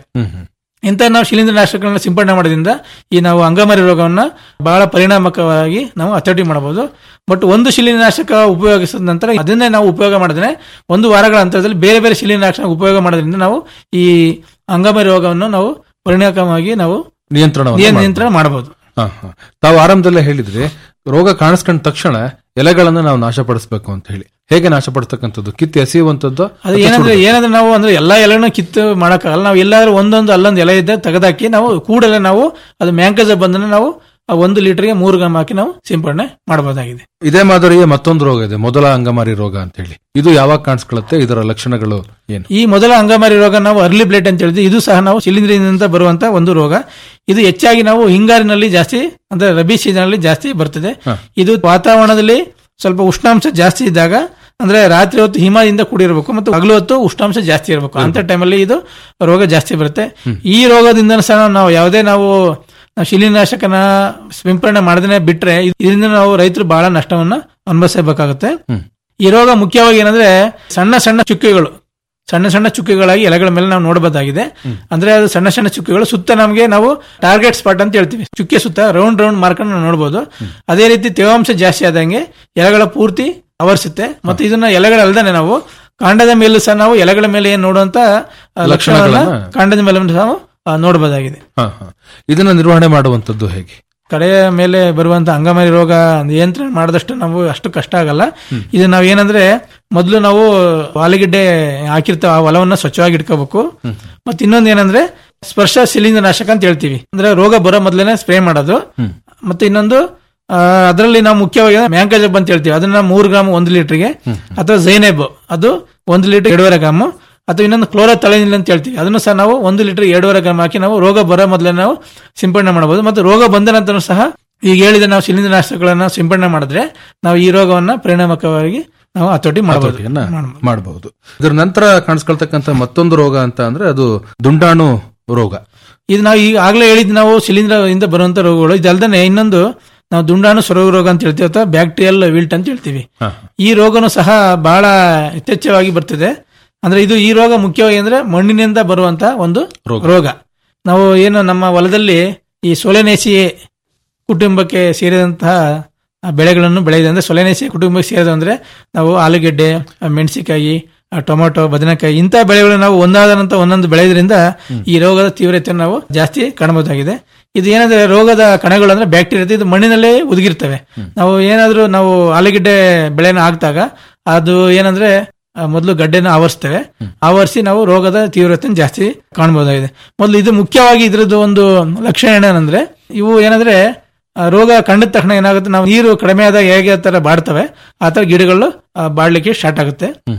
ಇಂಥ ನಾವು ಶಿಲೀಂಧ್ರನಾಶಕಗಳನ್ನ ಸಿಂಪಡಣೆ ಮಾಡೋದ್ರಿಂದ ಈ ನಾವು ಅಂಗಮಾರಿ ರೋಗವನ್ನ ಬಹಳ ಪರಿಣಾಮಕವಾಗಿ ನಾವು ಹತೋಟಿ ಮಾಡಬಹುದು ಬಟ್ ಒಂದು ಶಿಲೀಂಧ್ರನಾಶಕ ಉಪಯೋಗಿಸಿದ ನಂತರ ಅದನ್ನೇ ನಾವು ಉಪಯೋಗ ಮಾಡಿದ್ರೆ ಒಂದು ವಾರಗಳ ಅಂತರದಲ್ಲಿ ಬೇರೆ ಬೇರೆ ಶಿಲೀಂಧ್ರನಾಶಕ ಉಪಯೋಗ ಮಾಡೋದ್ರಿಂದ ನಾವು ಈ ಅಂಗಮಾರಿ ರೋಗವನ್ನು ನಾವು ಪರಿಣಾಮವಾಗಿ ನಾವು ನಿಯಂತ್ರಣ ನಿಯಂತ್ರಣ ಮಾಡಬಹುದು ಹಾ, ಹಾ. ತಾವು ಆರಂಭದಲ್ಲೇ ಹೇಳಿದ್ರಿ ರೋಗ ಕಾಣಿಸ್ಕೊಂಡ ತಕ್ಷಣ ಎಲೆಗಳನ್ನ ನಾವು ನಾಶಪಡಿಸಬೇಕು ಅಂತ ಹೇಳಿ ಹೇಗೆ ನಾಶಪಡಿಸ್ತಕ್ಕಂಥದ್ದು ಕಿತ್ತಿ ಎಸೆಯುವಂಥದ್ದು ಅದು ಏನಂದ್ರೆ ಏನಂದ್ರೆ ನಾವು ಅಂದ್ರೆ ಎಲ್ಲಾ ಎಲೆನೂ ಕಿತ್ತು ಮಾಡಕ್ಕಾಗಲ್ಲ ನಾವು ಎಲ್ಲಾದ್ರೂ ಒಂದೊಂದು ಅಲ್ಲೊಂದು ಎಲೆ ಇದ್ದ ತೆಗೆದಾಕಿ ನಾವು ಕೂಡಲೇ ನಾವು ಅದು ಮ್ಯಾಂಕಜ ಬಂದನೆ ನಾವು ಆ ಒಂದು ಲೀಟರ್ಗೆ ಮೂರು ಗ್ರಾಮ್ ಹಾಕಿ ನಾವು ಸಿಂಪಡಣೆ ಮಾಡಬಹುದಾಗಿದೆ ಇದೇ ಮಾದರಿಯ ಮತ್ತೊಂದು ರೋಗ ಇದೆ ಮೊದಲ ಅಂಗಮಾರಿ ರೋಗ ಅಂತ ಹೇಳಿ ಇದು ಯಾವಾಗ ಕಾಣಿಸ್ಕೊಳ್ಳುತ್ತೆ ಇದರ ಲಕ್ಷಣಗಳು ಏನು ಈ ಮೊದಲ ಅಂಗಮಾರಿ ರೋಗ ನಾವು ಅರ್ಲಿ ಬ್ಲೇಟ್ ಅಂತ ಹೇಳ್ತೀವಿ ಇದು ಸಹ ನಾವು ಶಿಲೀಂಧ್ರದಿಂದ ಬರುವಂತ ಒಂದು ರೋಗ ಇದು ಹೆಚ್ಚಾಗಿ ನಾವು ಹಿಂಗಾರಿನಲ್ಲಿ ಜಾಸ್ತಿ ಅಂದ್ರೆ ರಬಿ ಸೀಸನ್ ಅಲ್ಲಿ ಜಾಸ್ತಿ ಬರ್ತದೆ ಇದು ವಾತಾವರಣದಲ್ಲಿ ಸ್ವಲ್ಪ ಉಷ್ಣಾಂಶ ಜಾಸ್ತಿ ಇದ್ದಾಗ ಅಂದ್ರೆ ರಾತ್ರಿ ಹೊತ್ತು ಹಿಮದಿಂದ ಕೂಡಿರಬೇಕು ಮತ್ತು ಹಗಲು ಹೊತ್ತು ಉಷ್ಣಾಂಶ ಜಾಸ್ತಿ ಇರಬೇಕು ಅಂತ ಟೈಮಲ್ಲಿ ಇದು ರೋಗ ಜಾಸ್ತಿ ಬರುತ್ತೆ ಈ ರೋಗದಿಂದ ಸಹ ನಾವು ಯಾವುದೇ ನಾವು ನಾವು ಶಿಲೀನಾಶಕನ ಸಿಂಪಡಣೆ ಮಾಡದೇ ಬಿಟ್ರೆ ಇದರಿಂದ ನಾವು ರೈತರು ಬಹಳ ನಷ್ಟವನ್ನ ಅನುಭವಿಸಬೇಕಾಗುತ್ತೆ ಈ ರೋಗ ಮುಖ್ಯವಾಗಿ ಏನಂದ್ರೆ ಸಣ್ಣ ಸಣ್ಣ ಚುಕ್ಕೆಗಳು ಸಣ್ಣ ಸಣ್ಣ ಚುಕ್ಕೆಗಳಾಗಿ ಎಲೆಗಳ ಮೇಲೆ ನಾವು ನೋಡಬಹುದಾಗಿದೆ ಅಂದ್ರೆ ಅದು ಸಣ್ಣ ಸಣ್ಣ ಚುಕ್ಕೆಗಳು ಸುತ್ತ ನಮಗೆ ನಾವು ಟಾರ್ಗೆಟ್ ಸ್ಪಾಟ್ ಅಂತ ಹೇಳ್ತೀವಿ ಚುಕ್ಕೆ ಸುತ್ತ ರೌಂಡ್ ರೌಂಡ್ ಮಾರ್ಕ್ ನಾವು ನೋಡಬಹುದು ಅದೇ ರೀತಿ ತೇವಾಂಶ ಜಾಸ್ತಿ ಆದಂಗೆ ಎಲೆಗಳ ಪೂರ್ತಿ ಆವರಿಸುತ್ತೆ ಮತ್ತು ಇದನ್ನ ಎಲೆಗಳಲ್ದಾನೆ ನಾವು ಕಾಂಡದ ಮೇಲೂ ಸಹ ನಾವು ಎಲೆಗಳ ಮೇಲೆ ಏನ್ ನೋಡುವಂತ ಆ, ಲಕ್ಷಣಗಳನ್ನ ಲಕ್ಷಣಗಳನ್ನ ಕಾಂಡದ ಮೇಲೆ ನಾವು ಆ, ನೋಡಬಹುದಾಗಿದೆ ಹಾ, ಹಾ. ಇದನ್ನ ನಿರ್ವಹಣೆ ಮಾಡುವಂತದ್ದು ಹೇಗೆ ಕಡೆಯ ಮೇಲೆ ಬರುವಂತ ಅಂಗಮಾರಿ ರೋಗ ನಿಯಂತ್ರಣ ಮಾಡಿದಷ್ಟು ನಾವು ಅಷ್ಟು ಕಷ್ಟ ಆಗಲ್ಲ ಇದು ನಾವ್ ಏನಂದ್ರೆ ಮೊದಲು ನಾವು ಆಲೂಗೆಡ್ಡೆ ಹಾಕಿರ್ತಾವ ಆ ಹೊಲವನ್ನ ಸ್ವಚ್ಛವಾಗಿ ಇಟ್ಕೋಬೇಕು ಮತ್ತೆ ಇನ್ನೊಂದು ಏನಂದ್ರೆ ಸ್ಪರ್ಶ ಶಿಲೀಂಧ್ರ ನಾಶಕ ಅಂತ ಹೇಳ್ತೀವಿ ಅಂದ್ರೆ ರೋಗ ಬರೋ ಮೊದಲೇನೆ ಸ್ಪ್ರೇ ಮಾಡೋದು ಮತ್ತೆ ಇನ್ನೊಂದು ಅದರಲ್ಲಿ ನಾವು ಮುಖ್ಯವಾಗಿ ಮ್ಯಾಂಕಜಬ್ ಅಂತ ಹೇಳ್ತೀವಿ ಅದನ್ನ ಮೂರು ಗ್ರಾಮ್ ಒಂದು ಲೀಟರ್ಗೆ ಅಥವಾ ಜೈನೆಬ್ ಅದು ಒಂದು ಲೀಟರ್ ಎರಡೂವರೆ ಗ್ರಾಮ್ ಅಥವಾ ಇನ್ನೊಂದು ಕ್ಲೋರೋ ತಲೆನಿಲ್ ಅಂತ ಹೇಳ್ತೀವಿ ಅದನ್ನು ಸಹ ನಾವು ಒಂದು ಲೀಟರ್ ಎರಡೂವರೆ ಗ್ರಾಮ್ ಹಾಕಿ ನಾವು ರೋಗ ಬರೋ ಮೊದಲೇ ನಾವು ಸಿಂಪಡಣೆ ಮಾಡಬಹುದು ಮತ್ತು ರೋಗ ಬಂದ ನಂತರ ಸಹ ಈಗ ಹೇಳಿದ ನಾವು ಶಿಲೀಂಧ್ರನಾಶಕಗಳನ್ನ ಸಿಂಪಡಣೆ ಮಾಡಿದ್ರೆ ನಾವು ಈ ರೋಗವನ್ನ ಪರಿಣಾಮಕವಾಗಿ ನಾವು ಹತೋಟಿ ಮಾಡಬಹುದು ಹತೋಟಿಯನ್ನ ಮಾಡಬಹುದು ಇದರ ನಂತರ ಕಾಣಿಸ್ಕೊಳ್ತಕ್ಕಂಥ ಮತ್ತೊಂದು ರೋಗ ಅಂತ ಅಂದ್ರೆ ಅದು ದುಂಡಾಣು ರೋಗ ಇದು ನಾವು ಈಗ ಆಗ್ಲೇ ಹೇಳಿದ್ ನಾವು ಶಿಲೀಂಧ್ರದಿಂದ ಬರುವಂತ ರೋಗಗಳು ಇದಲ್ದೇ ಇನ್ನೊಂದು ನಾವು ದುಂಡಾಣು ಸೊರಗ ರೋಗ ಅಂತ ಹೇಳ್ತೀವಿ ಅಥವಾ ಬ್ಯಾಕ್ಟೀರಿಯಲ್ ವಿಲ್ಟ್ ಅಂತ ಹೇಳ್ತೀವಿ ಈ ರೋಗನು ಸಹ ಬಹಳ ಯಥೇಚ್ಛವಾಗಿ ಬರ್ತದೆ ಅಂದ್ರೆ ಇದು ಈ ರೋಗ ಮುಖ್ಯವಾಗಿ ಅಂದ್ರೆ ಮಣ್ಣಿನಿಂದ ಬರುವಂತ ಒಂದು ರೋಗ ನಾವು ಏನು ನಮ್ಮ ಹೊಲದಲ್ಲಿ ಈ ಸೊಲೆನೇಸಿ ಕುಟುಂಬಕ್ಕೆ ಸೇರಿದಂತಹ ಬೆಳೆಗಳನ್ನು ಬೆಳೆದಿದೆ ಅಂದ್ರೆ ಸೊಲೆನೇಸಿ ಕುಟುಂಬಕ್ಕೆ ಸೇರಿದ ಅಂದ್ರೆ ನಾವು ಆಲೂಗೆಡ್ಡೆ ಮೆಣಸಿನಕಾಯಿ ಟೊಮೊಟೊ ಬದನೆಕಾಯಿ ಇಂಥ ಬೆಳೆಗಳನ್ನು ನಾವು ಒಂದಾದ ನಂತರ ಒಂದೊಂದು ಬೆಳೆಯೋದ್ರಿಂದ ಈ ರೋಗದ ತೀವ್ರತೆಯನ್ನು ನಾವು ಜಾಸ್ತಿ ಕಾಣಬಹುದಾಗಿದೆ ಇದು ಏನಂದ್ರೆ ರೋಗದ ಕಣಗಳು ಅಂದ್ರೆ ಬ್ಯಾಕ್ಟೀರಿಯಾ ಇದು ಮಣ್ಣಿನಲ್ಲೇ ಉದುಗಿರ್ತವೆ ನಾವು ಏನಾದ್ರೂ ನಾವು ಆಲೂಗೆಡ್ಡೆ ಬೆಳೆನ ಹಾಕಿದಾಗ ಅದು ಏನಂದ್ರೆ ಆ, ಮೊದಲು ಗಡ್ಡೆನ ಆವರಿಸ್ತೇವೆ ಆವರಿಸಿ ನಾವು ರೋಗದ ತೀವ್ರತೆ ಜಾಸ್ತಿ ಕಾಣಬಹುದಾಗಿದೆ ಮೊದಲು ಇದು ಮುಖ್ಯವಾಗಿ ಇದ್ರದ್ದು ಒಂದು ಲಕ್ಷಣ ಏನಂದ್ರೆ ಇವು ಏನಂದ್ರೆ ಆ, ರೋಗ ಕಂಡ ತಕ್ಷಣ ಏನಾಗುತ್ತೆ ನಾವು ನೀರು ಕಡಿಮೆ ಆದಾಗ ಹೇಗೆ ತರ ಬಾಡ್ತವೆ ಆ ತರ ಗಿಡಗಳು ಆ, ಬಾಡ್ಲಿಕ್ಕೆ ಸ್ಟಾರ್ಟ್ ಆಗುತ್ತೆ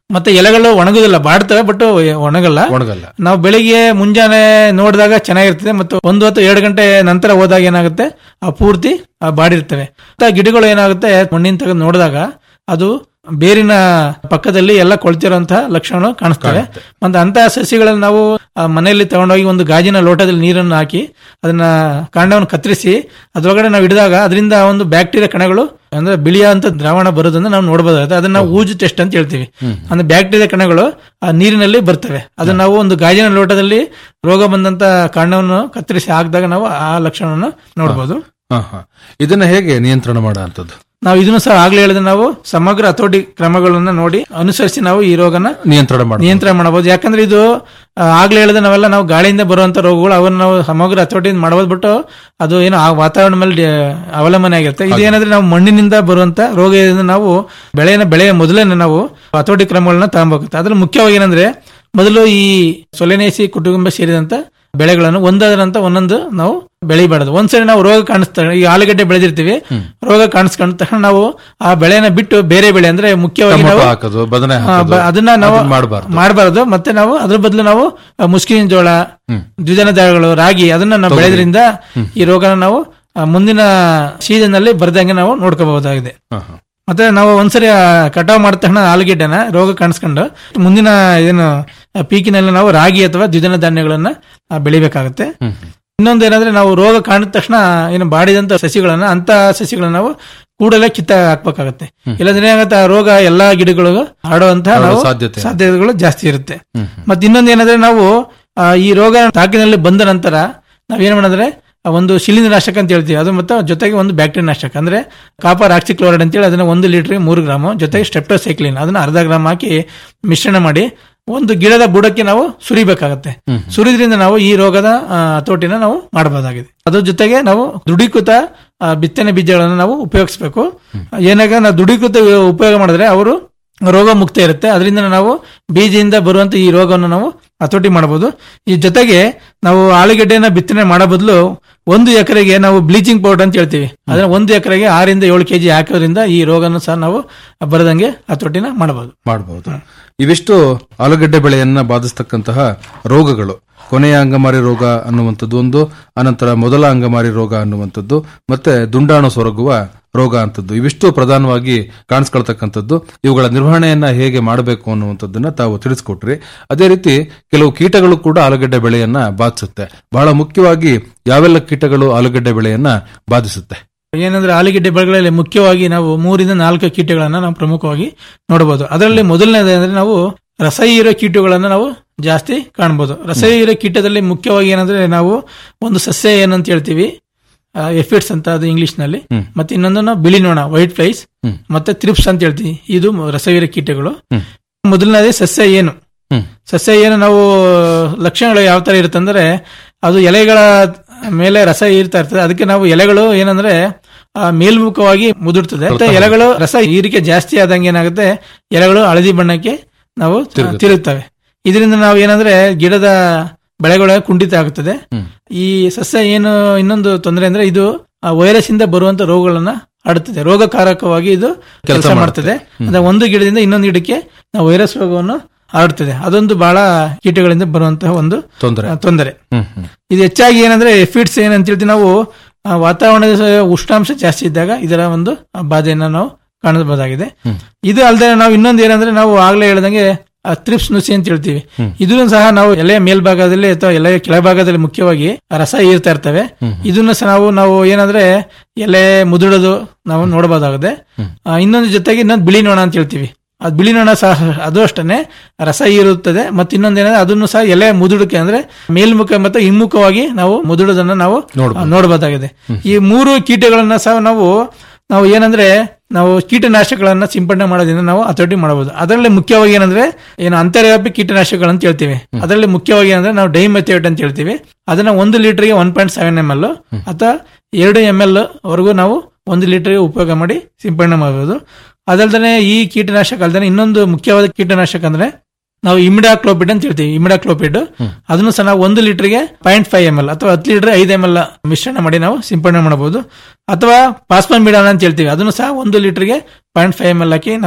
ಮತ್ತೆ ಎಲೆಗಳು ಒಣಗುದಿಲ್ಲ ಬಾಡ್ತವೆ ಬಟ್ ಒಣಗಲ್ಲ ಒಣಗಲ್ಲ ನಾವು ಬೆಳಿಗ್ಗೆ ಮುಂಜಾನೆ ನೋಡಿದಾಗ ಚೆನ್ನಾಗಿರ್ತದೆ ಮತ್ತು ಒಂದು ಹೊತ್ತು ಎರಡು ಗಂಟೆ ನಂತರ ಹೋದಾಗ ಏನಾಗುತ್ತೆ ಆ ಪೂರ್ತಿ ಆ ಬಾಡಿರ್ತವೆ ಮತ್ತೆ ಆ ಗಿಡಗಳು ಏನಾಗುತ್ತೆ ಮಣ್ಣಿನ ತೆಗೆದು ನೋಡಿದಾಗ ಅದು ಬೇರಿನ ಪಕ್ಕದಲ್ಲಿ ಎಲ್ಲ ಕೊಳ್ತಿರುವಂತಹ ಲಕ್ಷಣಗಳು ಕಾಣಿಸ್ತವೆ ಮತ್ತೆ ಅಂತಹ ಸಸಿಗಳನ್ನು ನಾವು ಆ, ಮನೆಯಲ್ಲಿ ತಗೊಂಡೋಗಿ ಒಂದು ಗಾಜಿನ ಲೋಟದಲ್ಲಿ ನೀರನ್ನು ಹಾಕಿ ಅದನ್ನ ಕಾಂಡವನ್ನು ಕತ್ತರಿಸಿ ಅದ್ರೊಳಗಡೆ ನಾವು ಹಿಡಿದಾಗ ಅದರಿಂದ ಒಂದು ಬ್ಯಾಕ್ಟೀರಿಯಾ ಕಣಗಳು ಅಂದ್ರೆ ಬಿಳಿಯ ಅಂತ ದ್ರಾವಣ ಬರೋದನ್ನ ನಾವು ನೋಡಬಹುದಾಗುತ್ತೆ ಅದನ್ನ ನಾವು ಊಜು ಟೆಸ್ಟ್ ಅಂತ ಹೇಳ್ತೀವಿ ಅಂದ್ರೆ ಬ್ಯಾಕ್ಟೀರಿಯಾ ಕಣಗಳು ಆ ನೀರಿನಲ್ಲಿ ಬರ್ತವೆ ಅದನ್ನ ನಾವು ಒಂದು ಗಾಜಿನ ಲೋಟದಲ್ಲಿ ರೋಗ ಬಂದಂತ ಕಾಂಡವನ್ನು ಕತ್ತರಿಸಿ ಹಾಕಿದಾಗ ನಾವು ಆ ಲಕ್ಷಣವನ್ನು ನೋಡಬಹುದು ಹಾ, ಹಾ. ಇದನ್ನ ಹೇಗೆ ನಿಯಂತ್ರಣ ಮಾಡುವಂತದ್ದು ನಾವು ಇದನ್ನು ಸಹ ಆಗ್ಲೇ ಹೇಳಿದ್ರೆ ನಾವು ಸಮಗ್ರ ಹತೋಟಿ ಕ್ರಮಗಳನ್ನ ನೋಡಿ ಅನುಸರಿಸಿ ನಾವು ಈ ರೋಗನ ನಿಯಂತ್ರಣ ಮಾಡಿ ನಿಯಂತ್ರಣ ಮಾಡಬಹುದು ಯಾಕಂದ್ರೆ ಇದು ಆ, ಆಗ್ಲೇ ಹೇಳಿದ್ರೆ ನಾವೆಲ್ಲ ನಾವು ಗಾಳಿಯಿಂದ ಬರುವಂತ ರೋಗಗಳು ಅವನ್ನ ನಾವು ಸಮಗ್ರ ಹತೋಟಿಯಿಂದ ಮಾಡಬಹುದು ಬಿಟ್ಟು ಅದು ಏನೋ ಆ ವಾತಾವರಣ ಮೇಲೆ ಡಿ- ಅವಲಂಬನೆ ಆಗಿರುತ್ತೆ ಇದೇನಂದ್ರೆ ನಾವು ಮಣ್ಣಿನಿಂದ ಬರುವಂತ ರೋಗ ಇದನ್ನ ನಾವು ಬೆಳೆನ ಬೆಳೆಯ ಮೊದಲೇ ನಾವು ಹತೋಟಿ ಕ್ರಮಗಳನ್ನ ತಗೊಬೇಕಾಗುತ್ತೆ ಅದ್ರಲ್ಲಿ ಮುಖ್ಯವಾಗಿ ಏನಂದ್ರೆ ಮೊದಲು ಈ ಸೊಲೆನೇಸಿ ಕುಟುಂಬ ಸೇರಿದಂತ ಬೆಳೆಗಳನ್ನು ಒಂದರಂತ ಒಂದೊಂದು ನಾವು ಬೆಳಿಬಾರದು ಒಂದ್ಸರಿ ನಾವು ರೋಗ ಕಾಣಿಸ್ತಾ ಈ ಆಲೂಗಡ್ಡೆ ಬೆಳೆದಿರ್ತೀವಿ ರೋಗ ಕಾಣಿಸ್ಕೊಂಡ ತಕ್ಷಣ ನಾವು ಆ ಬೆಳೆನ ಬಿಟ್ಟು ಬೇರೆ ಬೆಳೆ ಅಂದ್ರೆ ಮುಖ್ಯವಾಗಿ ಟೊಮೊಟೊ ನಾವು ಹಾಕೋದು ಬದನೆ ಆ, ಹಾಕೋದು ಬ- ಅದನ್ನ ನಾವು ಅದನ್ನ ಮಾಡ್ಬಾರ್ದು. ಮಾಡಬಾರದು ಮತ್ತೆ ನಾವು ಅದ್ರ ಬದಲು ನಾವು ಆ, ಮುಸ್ಕಿನ ಜೋಳ ದ್ವಿದಳ ಧಾನ್ಯಗಳು ರಾಗಿ ಅದನ್ನ ನಾವು ತೊಗರಿ. ಬೆಳೆದ್ರಿಂದ ಈ ರೋಗನ ನಾವು ಆ, ಮುಂದಿನ ಸೀಸನ್ ನಲ್ಲಿ ಬರ್ದಂಗೆ ನಾವು ನೋಡ್ಕೋಬಹುದಾಗಿದೆ ಹಾ, ಹಾ. ಮತ್ತೆ ನಾವು ಒಂದ್ಸರಿ ಆ, ಕಟಾವ್ ಮಾಡಿದ ತಕ್ಷಣ ಆಲೂಗೆಡ್ಡೆನ ರೋಗ ಕಾಣಿಸ್ಕೊಂಡು ಮುಂದಿನ ಏನು ಆ, ಪೀಕಿನಲ್ಲಿ ನಾವು ರಾಗಿ ಅಥವಾ ದ್ವಿದಳ ಧಾನ್ಯಗಳನ್ನ ಆ, ಬೆಳಿಬೇಕಾಗುತ್ತೆ ಇನ್ನೊಂದು ಏನಂದ್ರೆ ನಾವು ರೋಗ ಕಾಣಿದ ತಕ್ಷಣ ಏನು ಬಾಡಿದಂತ ಸಸಿಗಳನ್ನ ಅಂತ ಸಸಿಗಳನ್ನ ನಾವು ಕೂಡಲೇ ಕಿತ್ತ ಹಾಕ್ಬೇಕಾಗತ್ತೆ ಇಲ್ಲಂದ್ರೆ ಏನಾಗುತ್ತೆ ಆ ರೋಗ ಎಲ್ಲಾ ಗಿಡಗಳಿಗೂ ಹರಡುವಂತ ಹರಡೋ ನಾವು ಸಾಧ್ಯತೆ. ಸಾಧ್ಯತೆಗಳು ಜಾಸ್ತಿ ಇರುತ್ತೆ ಮತ್ತೆ ಇನ್ನೊಂದು ಏನಂದ್ರೆ ನಾವು ಆ, ಈ ರೋಗ ತಾಕಿನಲ್ಲಿ ಬಂದ ನಂತರ ನಾವೇನ್ ಮಾಡಿದ್ರೆ ಆ ಒಂದು ಶಿಲೀಂಧ್ರನಾಶಕ ಅಂತ ಹೇಳ್ತೀವಿ ಅದು ಮತ್ತೆ ಜೊತೆಗೆ ಒಂದು ಬ್ಯಾಕ್ಟೀರಿಯಾ ನಾಶಕ ಅಂದ್ರೆ ಕಾಪರ್ ಆಕ್ಸಿಕ್ಲೋರೈಡ್ ಅಂತೇಳಿ ಅದನ್ನ ಒಂದು ಲೀಟರ್ಗೆ ಮೂರು ಗ್ರಾಮ್ ಜೊತೆಗೆ ಸ್ಟೆಪ್ಟೋಸೈಕ್ಲಿನ್ ಅದನ್ನ ಅರ್ಧ ಗ್ರಾಮ್ ಹಾಕಿ ಮಿಶ್ರಣ ಮಾಡಿ ಒಂದು ಗಿಡದ ಬುಡಕ್ಕೆ ನಾವು ಸುರಿಬೇಕಾಗತ್ತೆ ಸುರಿದ್ರಿಂದ ನಾವು ಈ ರೋಗದ ಆ, ಹತೋಟಿನ ನಾವು ಮಾಡಬಹುದಾಗಿದೆ ಅದ್ರ ಜೊತೆಗೆ ನಾವು ದೃಢೀಕೃತ ಆ, ಬಿತ್ತನೆ ಬೀಜಗಳನ್ನು ನಾವು ಉಪಯೋಗಿಸಬೇಕು ಏನಾಗ ನಾವು ದೃಢೀಕೃತ ಉಪಯೋಗ ಮಾಡಿದ್ರೆ ಅವರು ರೋಗ ಮುಕ್ತ ಇರುತ್ತೆ ಅದರಿಂದ ನಾವು ಬೀಜದಿಂದ ಬರುವಂತ ಈ ರೋಗವನ್ನು ನಾವು ಹತೋಟಿ ಮಾಡಬಹುದು ಈ ಜೊತೆಗೆ ನಾವು ಆಲೂಗೆಡ್ಡೆನ ಬಿತ್ತನೆ ಮಾಡೋ ಬದಲು ಒಂದು ಎಕರೆಗೆ ನಾವು ಬ್ಲೀಚಿಂಗ್ ಪೌಡರ್ ಅಂತ ಹೇಳ್ತೀವಿ ಅದನ್ನ ಒಂದು ಎಕರೆಗೆ ಆರಿಂದ ಏಳು ಕೆಜಿ ಹಾಕೋದ್ರಿಂದ ಈ ರೋಗನ ಸಹ ನಾವು ಬರದಂಗೆ ಹತೋಟಿನ ಮಾಡಬಹುದು ಮಾಡಬಹುದು ಇವಿಷ್ಟು ಆಲೂಗಡ್ಡೆ ಬೆಳೆಯನ್ನ ಬಾಧಿಸ್ತಕ್ಕಂತಹ ರೋಗಗಳು ಕೊನೆಯ ಅಂಗಮಾರಿ ರೋಗ ಅನ್ನುವಂಥದ್ದು ಒಂದು ಅನಂತರ ಮೊದಲ ಅಂಗಮಾರಿ ರೋಗ ಅನ್ನುವಂಥದ್ದು ಮತ್ತೆ ದುಂಡಾಣು ಸೊರಗುವ ರೋಗ ಅಂತದ್ದು ಇವಿಷ್ಟು ಪ್ರಧಾನವಾಗಿ ಕಾಣಿಸ್ಕೊಳ್ತಕ್ಕಂಥದ್ದು ಇವುಗಳ ನಿರ್ವಹಣೆಯನ್ನ ಹೇಗೆ ಮಾಡಬೇಕು ಅನ್ನುವಂಥದ್ದನ್ನ ತಾವು ತಿಳಿಸ್ಕೊಟ್ರಿ ಅದೇ ರೀತಿ ಕೆಲವು ಕೀಟಗಳು ಕೂಡ ಆಲೂಗಡ್ಡೆ ಬೆಳೆಯನ್ನ ಬಾಧಿಸುತ್ತೆ ಬಹಳ ಮುಖ್ಯವಾಗಿ ಯಾವೆಲ್ಲ ಕೀಟಗಳು ಆಲೂಗಡ್ಡೆ ಬೆಳೆಯನ್ನ ಬಾಧಿಸುತ್ತೆ ಏನಂದ್ರೆ ಆಲೂಗೆಡ್ಡೆ ಬೆಳೆಗಳಲ್ಲಿ ಮುಖ್ಯವಾಗಿ ನಾವು ಮೂರಿಂದ ನಾಲ್ಕು ಕೀಟಗಳನ್ನ ನಾವು ಪ್ರಮುಖವಾಗಿ ನೋಡಬಹುದು ಅದರಲ್ಲಿ ಮೊದಲನೇದು ಅಂದ್ರೆ ನಾವು ರಸ ಹೀರೋ ಕೀಟಗಳನ್ನ ನಾವು ಜಾಸ್ತಿ ಕಾಣಬಹುದು ರಸ ಹೀರೋ ಕೀಟದಲ್ಲಿ ಮುಖ್ಯವಾಗಿ ಏನಂದ್ರೆ ನಾವು ಒಂದು ಸಸ್ಯ ಏನಂತ ಹೇಳ್ತೀವಿ ಎಫಿಡ್ಸ್ ಅಂತ ಅದು ಇಂಗ್ಲಿಷ್ ನಲ್ಲಿ ಮತ್ತೆ ಇನ್ನೊಂದು ನಾವು ಬಿಳಿ ನೋಣ ವೈಟ್ ಫ್ಲೈಸ್ ಮತ್ತೆ ತ್ರಿಪ್ಸ್ ಅಂತ ಹೇಳ್ತೀವಿ ಇದು ರಸವೀರ ಕೀಟಗಳು ಮೊದಲನೇದೇ ಸಸ್ಯ ಏನು ಸಸ್ಯ ಏನು ನಾವು ಲಕ್ಷಣಗಳು ಯಾವ ತರ ಇರುತ್ತೆ ಅಂದ್ರೆ ಅದು ಎಲೆಗಳ ಮೇಲೆ ರಸ ಹೀರ್ತಾ ಇರ್ತದೆ ಅದಕ್ಕೆ ನಾವು ಎಲೆಗಳು ಏನಂದ್ರೆ ಆ, ಮೇಲ್ಮುಖವಾಗಿ ಮುದುರ್ತದೆ ಮತ್ತೆ ಎಲೆಗಳು ರಸ ಹೀರಿಕೆ ಜಾಸ್ತಿ ಆದಂಗೆ ಏನಾಗುತ್ತೆ ಎಲೆಗಳು ಹಳದಿ ಬಣ್ಣಕ್ಕೆ ನಾವು ತಿರುಗುತ್ತೆ. ತಿರುಗುತ್ತವೆ ಇದರಿಂದ ನಾವು ಏನಂದ್ರೆ ಗಿಡದ ಬೆಳೆಗಳ ಕುಂಠಿತ ಆಗುತ್ತದೆ ಈ ಸಸ್ಯ ಏನು ಇನ್ನೊಂದು ತೊಂದರೆ ಅಂದ್ರೆ ಇದು ಆ ವೈರಸ್ ಇಂದ ಬರುವಂತ ರೋಗಗಳನ್ನ ಹರಡುತ್ತದೆ ರೋಗಕಾರಕವಾಗಿ ಇದು ಕೆಲಸ ಮಾಡ್ತದೆ ಅಂದ್ರೆ ಒಂದು ಗಿಡದಿಂದ ಇನ್ನೊಂದು ಗಿಡಕ್ಕೆ ನಾವು ವೈರಸ್ ರೋಗವನ್ನು ಹರಡುತ್ತದೆ ಅದೊಂದು ಬಹಳ ಕೀಟಗಳಿಂದ ಬರುವಂತಹ ಒಂದು ತೊಂದರೆ ಆ, ತೊಂದರೆ ಹ್ಮ್ ಹ್ಮ್ ಇದು ಹೆಚ್ಚಾಗಿ ಏನಂದ್ರೆ ಎಫಿಡ್ಸ್ ಏನಂತ ಹೇಳ್ತೀವಿ ನಾವು ಆ, ವಾತಾವರಣದ ಸ- ಉಷ್ಣಾಂಶ ಜಾಸ್ತಿ ಇದ್ದಾಗ ಇದರ ಒಂದು ಆ, ಬಾಧೆಯನ್ನ ನಾವು ಕಾಣಬಹುದಾಗಿದೆ ಇದು ಅಲ್ಲದೆ ನಾವು ಇನ್ನೊಂದು ಏನಂದ್ರೆ ನಾವು ಆಗ್ಲೇ ಹೇಳ್ದಂಗೆ ತ್ರಿಪ್ಸ್ ನುಸಿ ಅಂತ ಹೇಳ್ತೀವಿ ಇದನ್ನು ಸಹ ನಾವು ಎಲೆಯ ಮೇಲ್ಭಾಗದಲ್ಲಿ ಅಥವಾ ಎಲೆಯ ಕೆಳಭಾಗದಲ್ಲಿ ಮುಖ್ಯವಾಗಿ ರಸ ಹೀರ್ತಾ ಇರ್ತವೆ ಇದನ್ನು ಸಹ ನಾವು ನಾವು ಏನಂದ್ರೆ ಎಲೆ ಮುದುಡೋದು ನಾವು ನೋಡಬಹುದಾಗಿದೆ ಆ, ಇನ್ನೊಂದು ಜೊತೆಗೆ ಇನ್ನೊಂದು ಬಿಳಿ ನೋಣ ಅಂತ ಹೇಳ್ತೀವಿ ಅದು ಬಿಳಿ ನೊಣ ಸಹ ಅದು ಅಷ್ಟೇ ರಸ ಇರುತ್ತದೆ ಮತ್ತೆ ಇನ್ನೊಂದೇನಂದ್ರೆ ಅದನ್ನು ಸಹ ಎಲೆ ಮುದುಡಕ್ಕೆ ಅಂದ್ರೆ ಮೇಲ್ಮುಖ ಮತ್ತು ಹಿಮ್ಮುಖವಾಗಿ ನಾವು ಮುದುಡೋದನ್ನ ನಾವು ನೋಡ್ಬೋದು. ನೋಡಬಹುದಾಗಿದೆ ಈ ಮೂರು ಕೀಟಗಳನ್ನ ಸಹ ನಾವು ನಾವು ಏನಂದ್ರೆ ನಾವು ಕೀಟನಾಶಕಗಳನ್ನ ಸಿಂಪಡಣೆ ಮಾಡೋದ್ರಿಂದ ನಾವು ಹತೋಟಿ ಮಾಡಬಹುದು ಅದರಲ್ಲಿ ಮುಖ್ಯವಾಗಿ ಏನಂದ್ರೆ ಏನು ಅಂತರ್ವ್ಯಾಪಿ ಕೀಟನಾಶಕಗಳು ಅಂತ ಹೇಳ್ತೀವಿ ಅದರಲ್ಲಿ ಮುಖ್ಯವಾಗಿ ಏನಂದ್ರೆ ನಾವು ಡೈಮೆಥೇಟ್ ಅಂತ ಹೇಳ್ತೀವಿ ಅದನ್ನ ಒಂದು ಲೀಟರ್ಗೆ one point seven M L ಅಥವಾ ಎರಡು ಎಂ ಎಲ್ ವರೆಗೂ ನಾವು ಒಂದು ಲೀಟರ್ಗೆ ಉಪಯೋಗ ಮಾಡಿ ಸಿಂಪಡಣೆ ಮಾಡಬಹುದು ಅದಲ್ದೇ ಈ ಕೀಟನಾಶಕ ಅಲ್ದೇ ಇನ್ನೊಂದು ಮುಖ್ಯವಾದ ಕೀಟನಾಶಕ ಅಂದ್ರೆ ನಾವು ಇಮಿಡಾಕ್ಲೋಪಿಡ್ ಅಂತ ಹೇಳ್ತೀವಿ ಇಮಿಡಾಕ್ಲೋಪಿಡ್ ಅದನ್ನು ಸಹ ನಾವು ಒಂದು ಲೀಟರ್ಗೆ ಪಾಯಿಂಟ್ ಫೈವ್ ಎಂ ಎಲ್ ಅಥವಾ ಹತ್ತು ಲೀಟರ್ ಐದು ಎಂ ಎಲ್ ಮಿಶ್ರಣ ಮಾಡಿ ನಾವು ಸಿಂಪಡಣೆ ಮಾಡಬಹುದು ಅಥವಾ ಪಾಸ್ಪನ್ ಮಿಡಾನ್ ಅಂತ ಹೇಳ್ತೀವಿ ಅದನ್ನು ಸಹ ಒಂದು ಲೀಟರ್ಗೆ ಪಾಯಿಂಟ್ ಫೈವ್ ಎಂ ಎಲ್ ಹಾಕಿ ನಾವು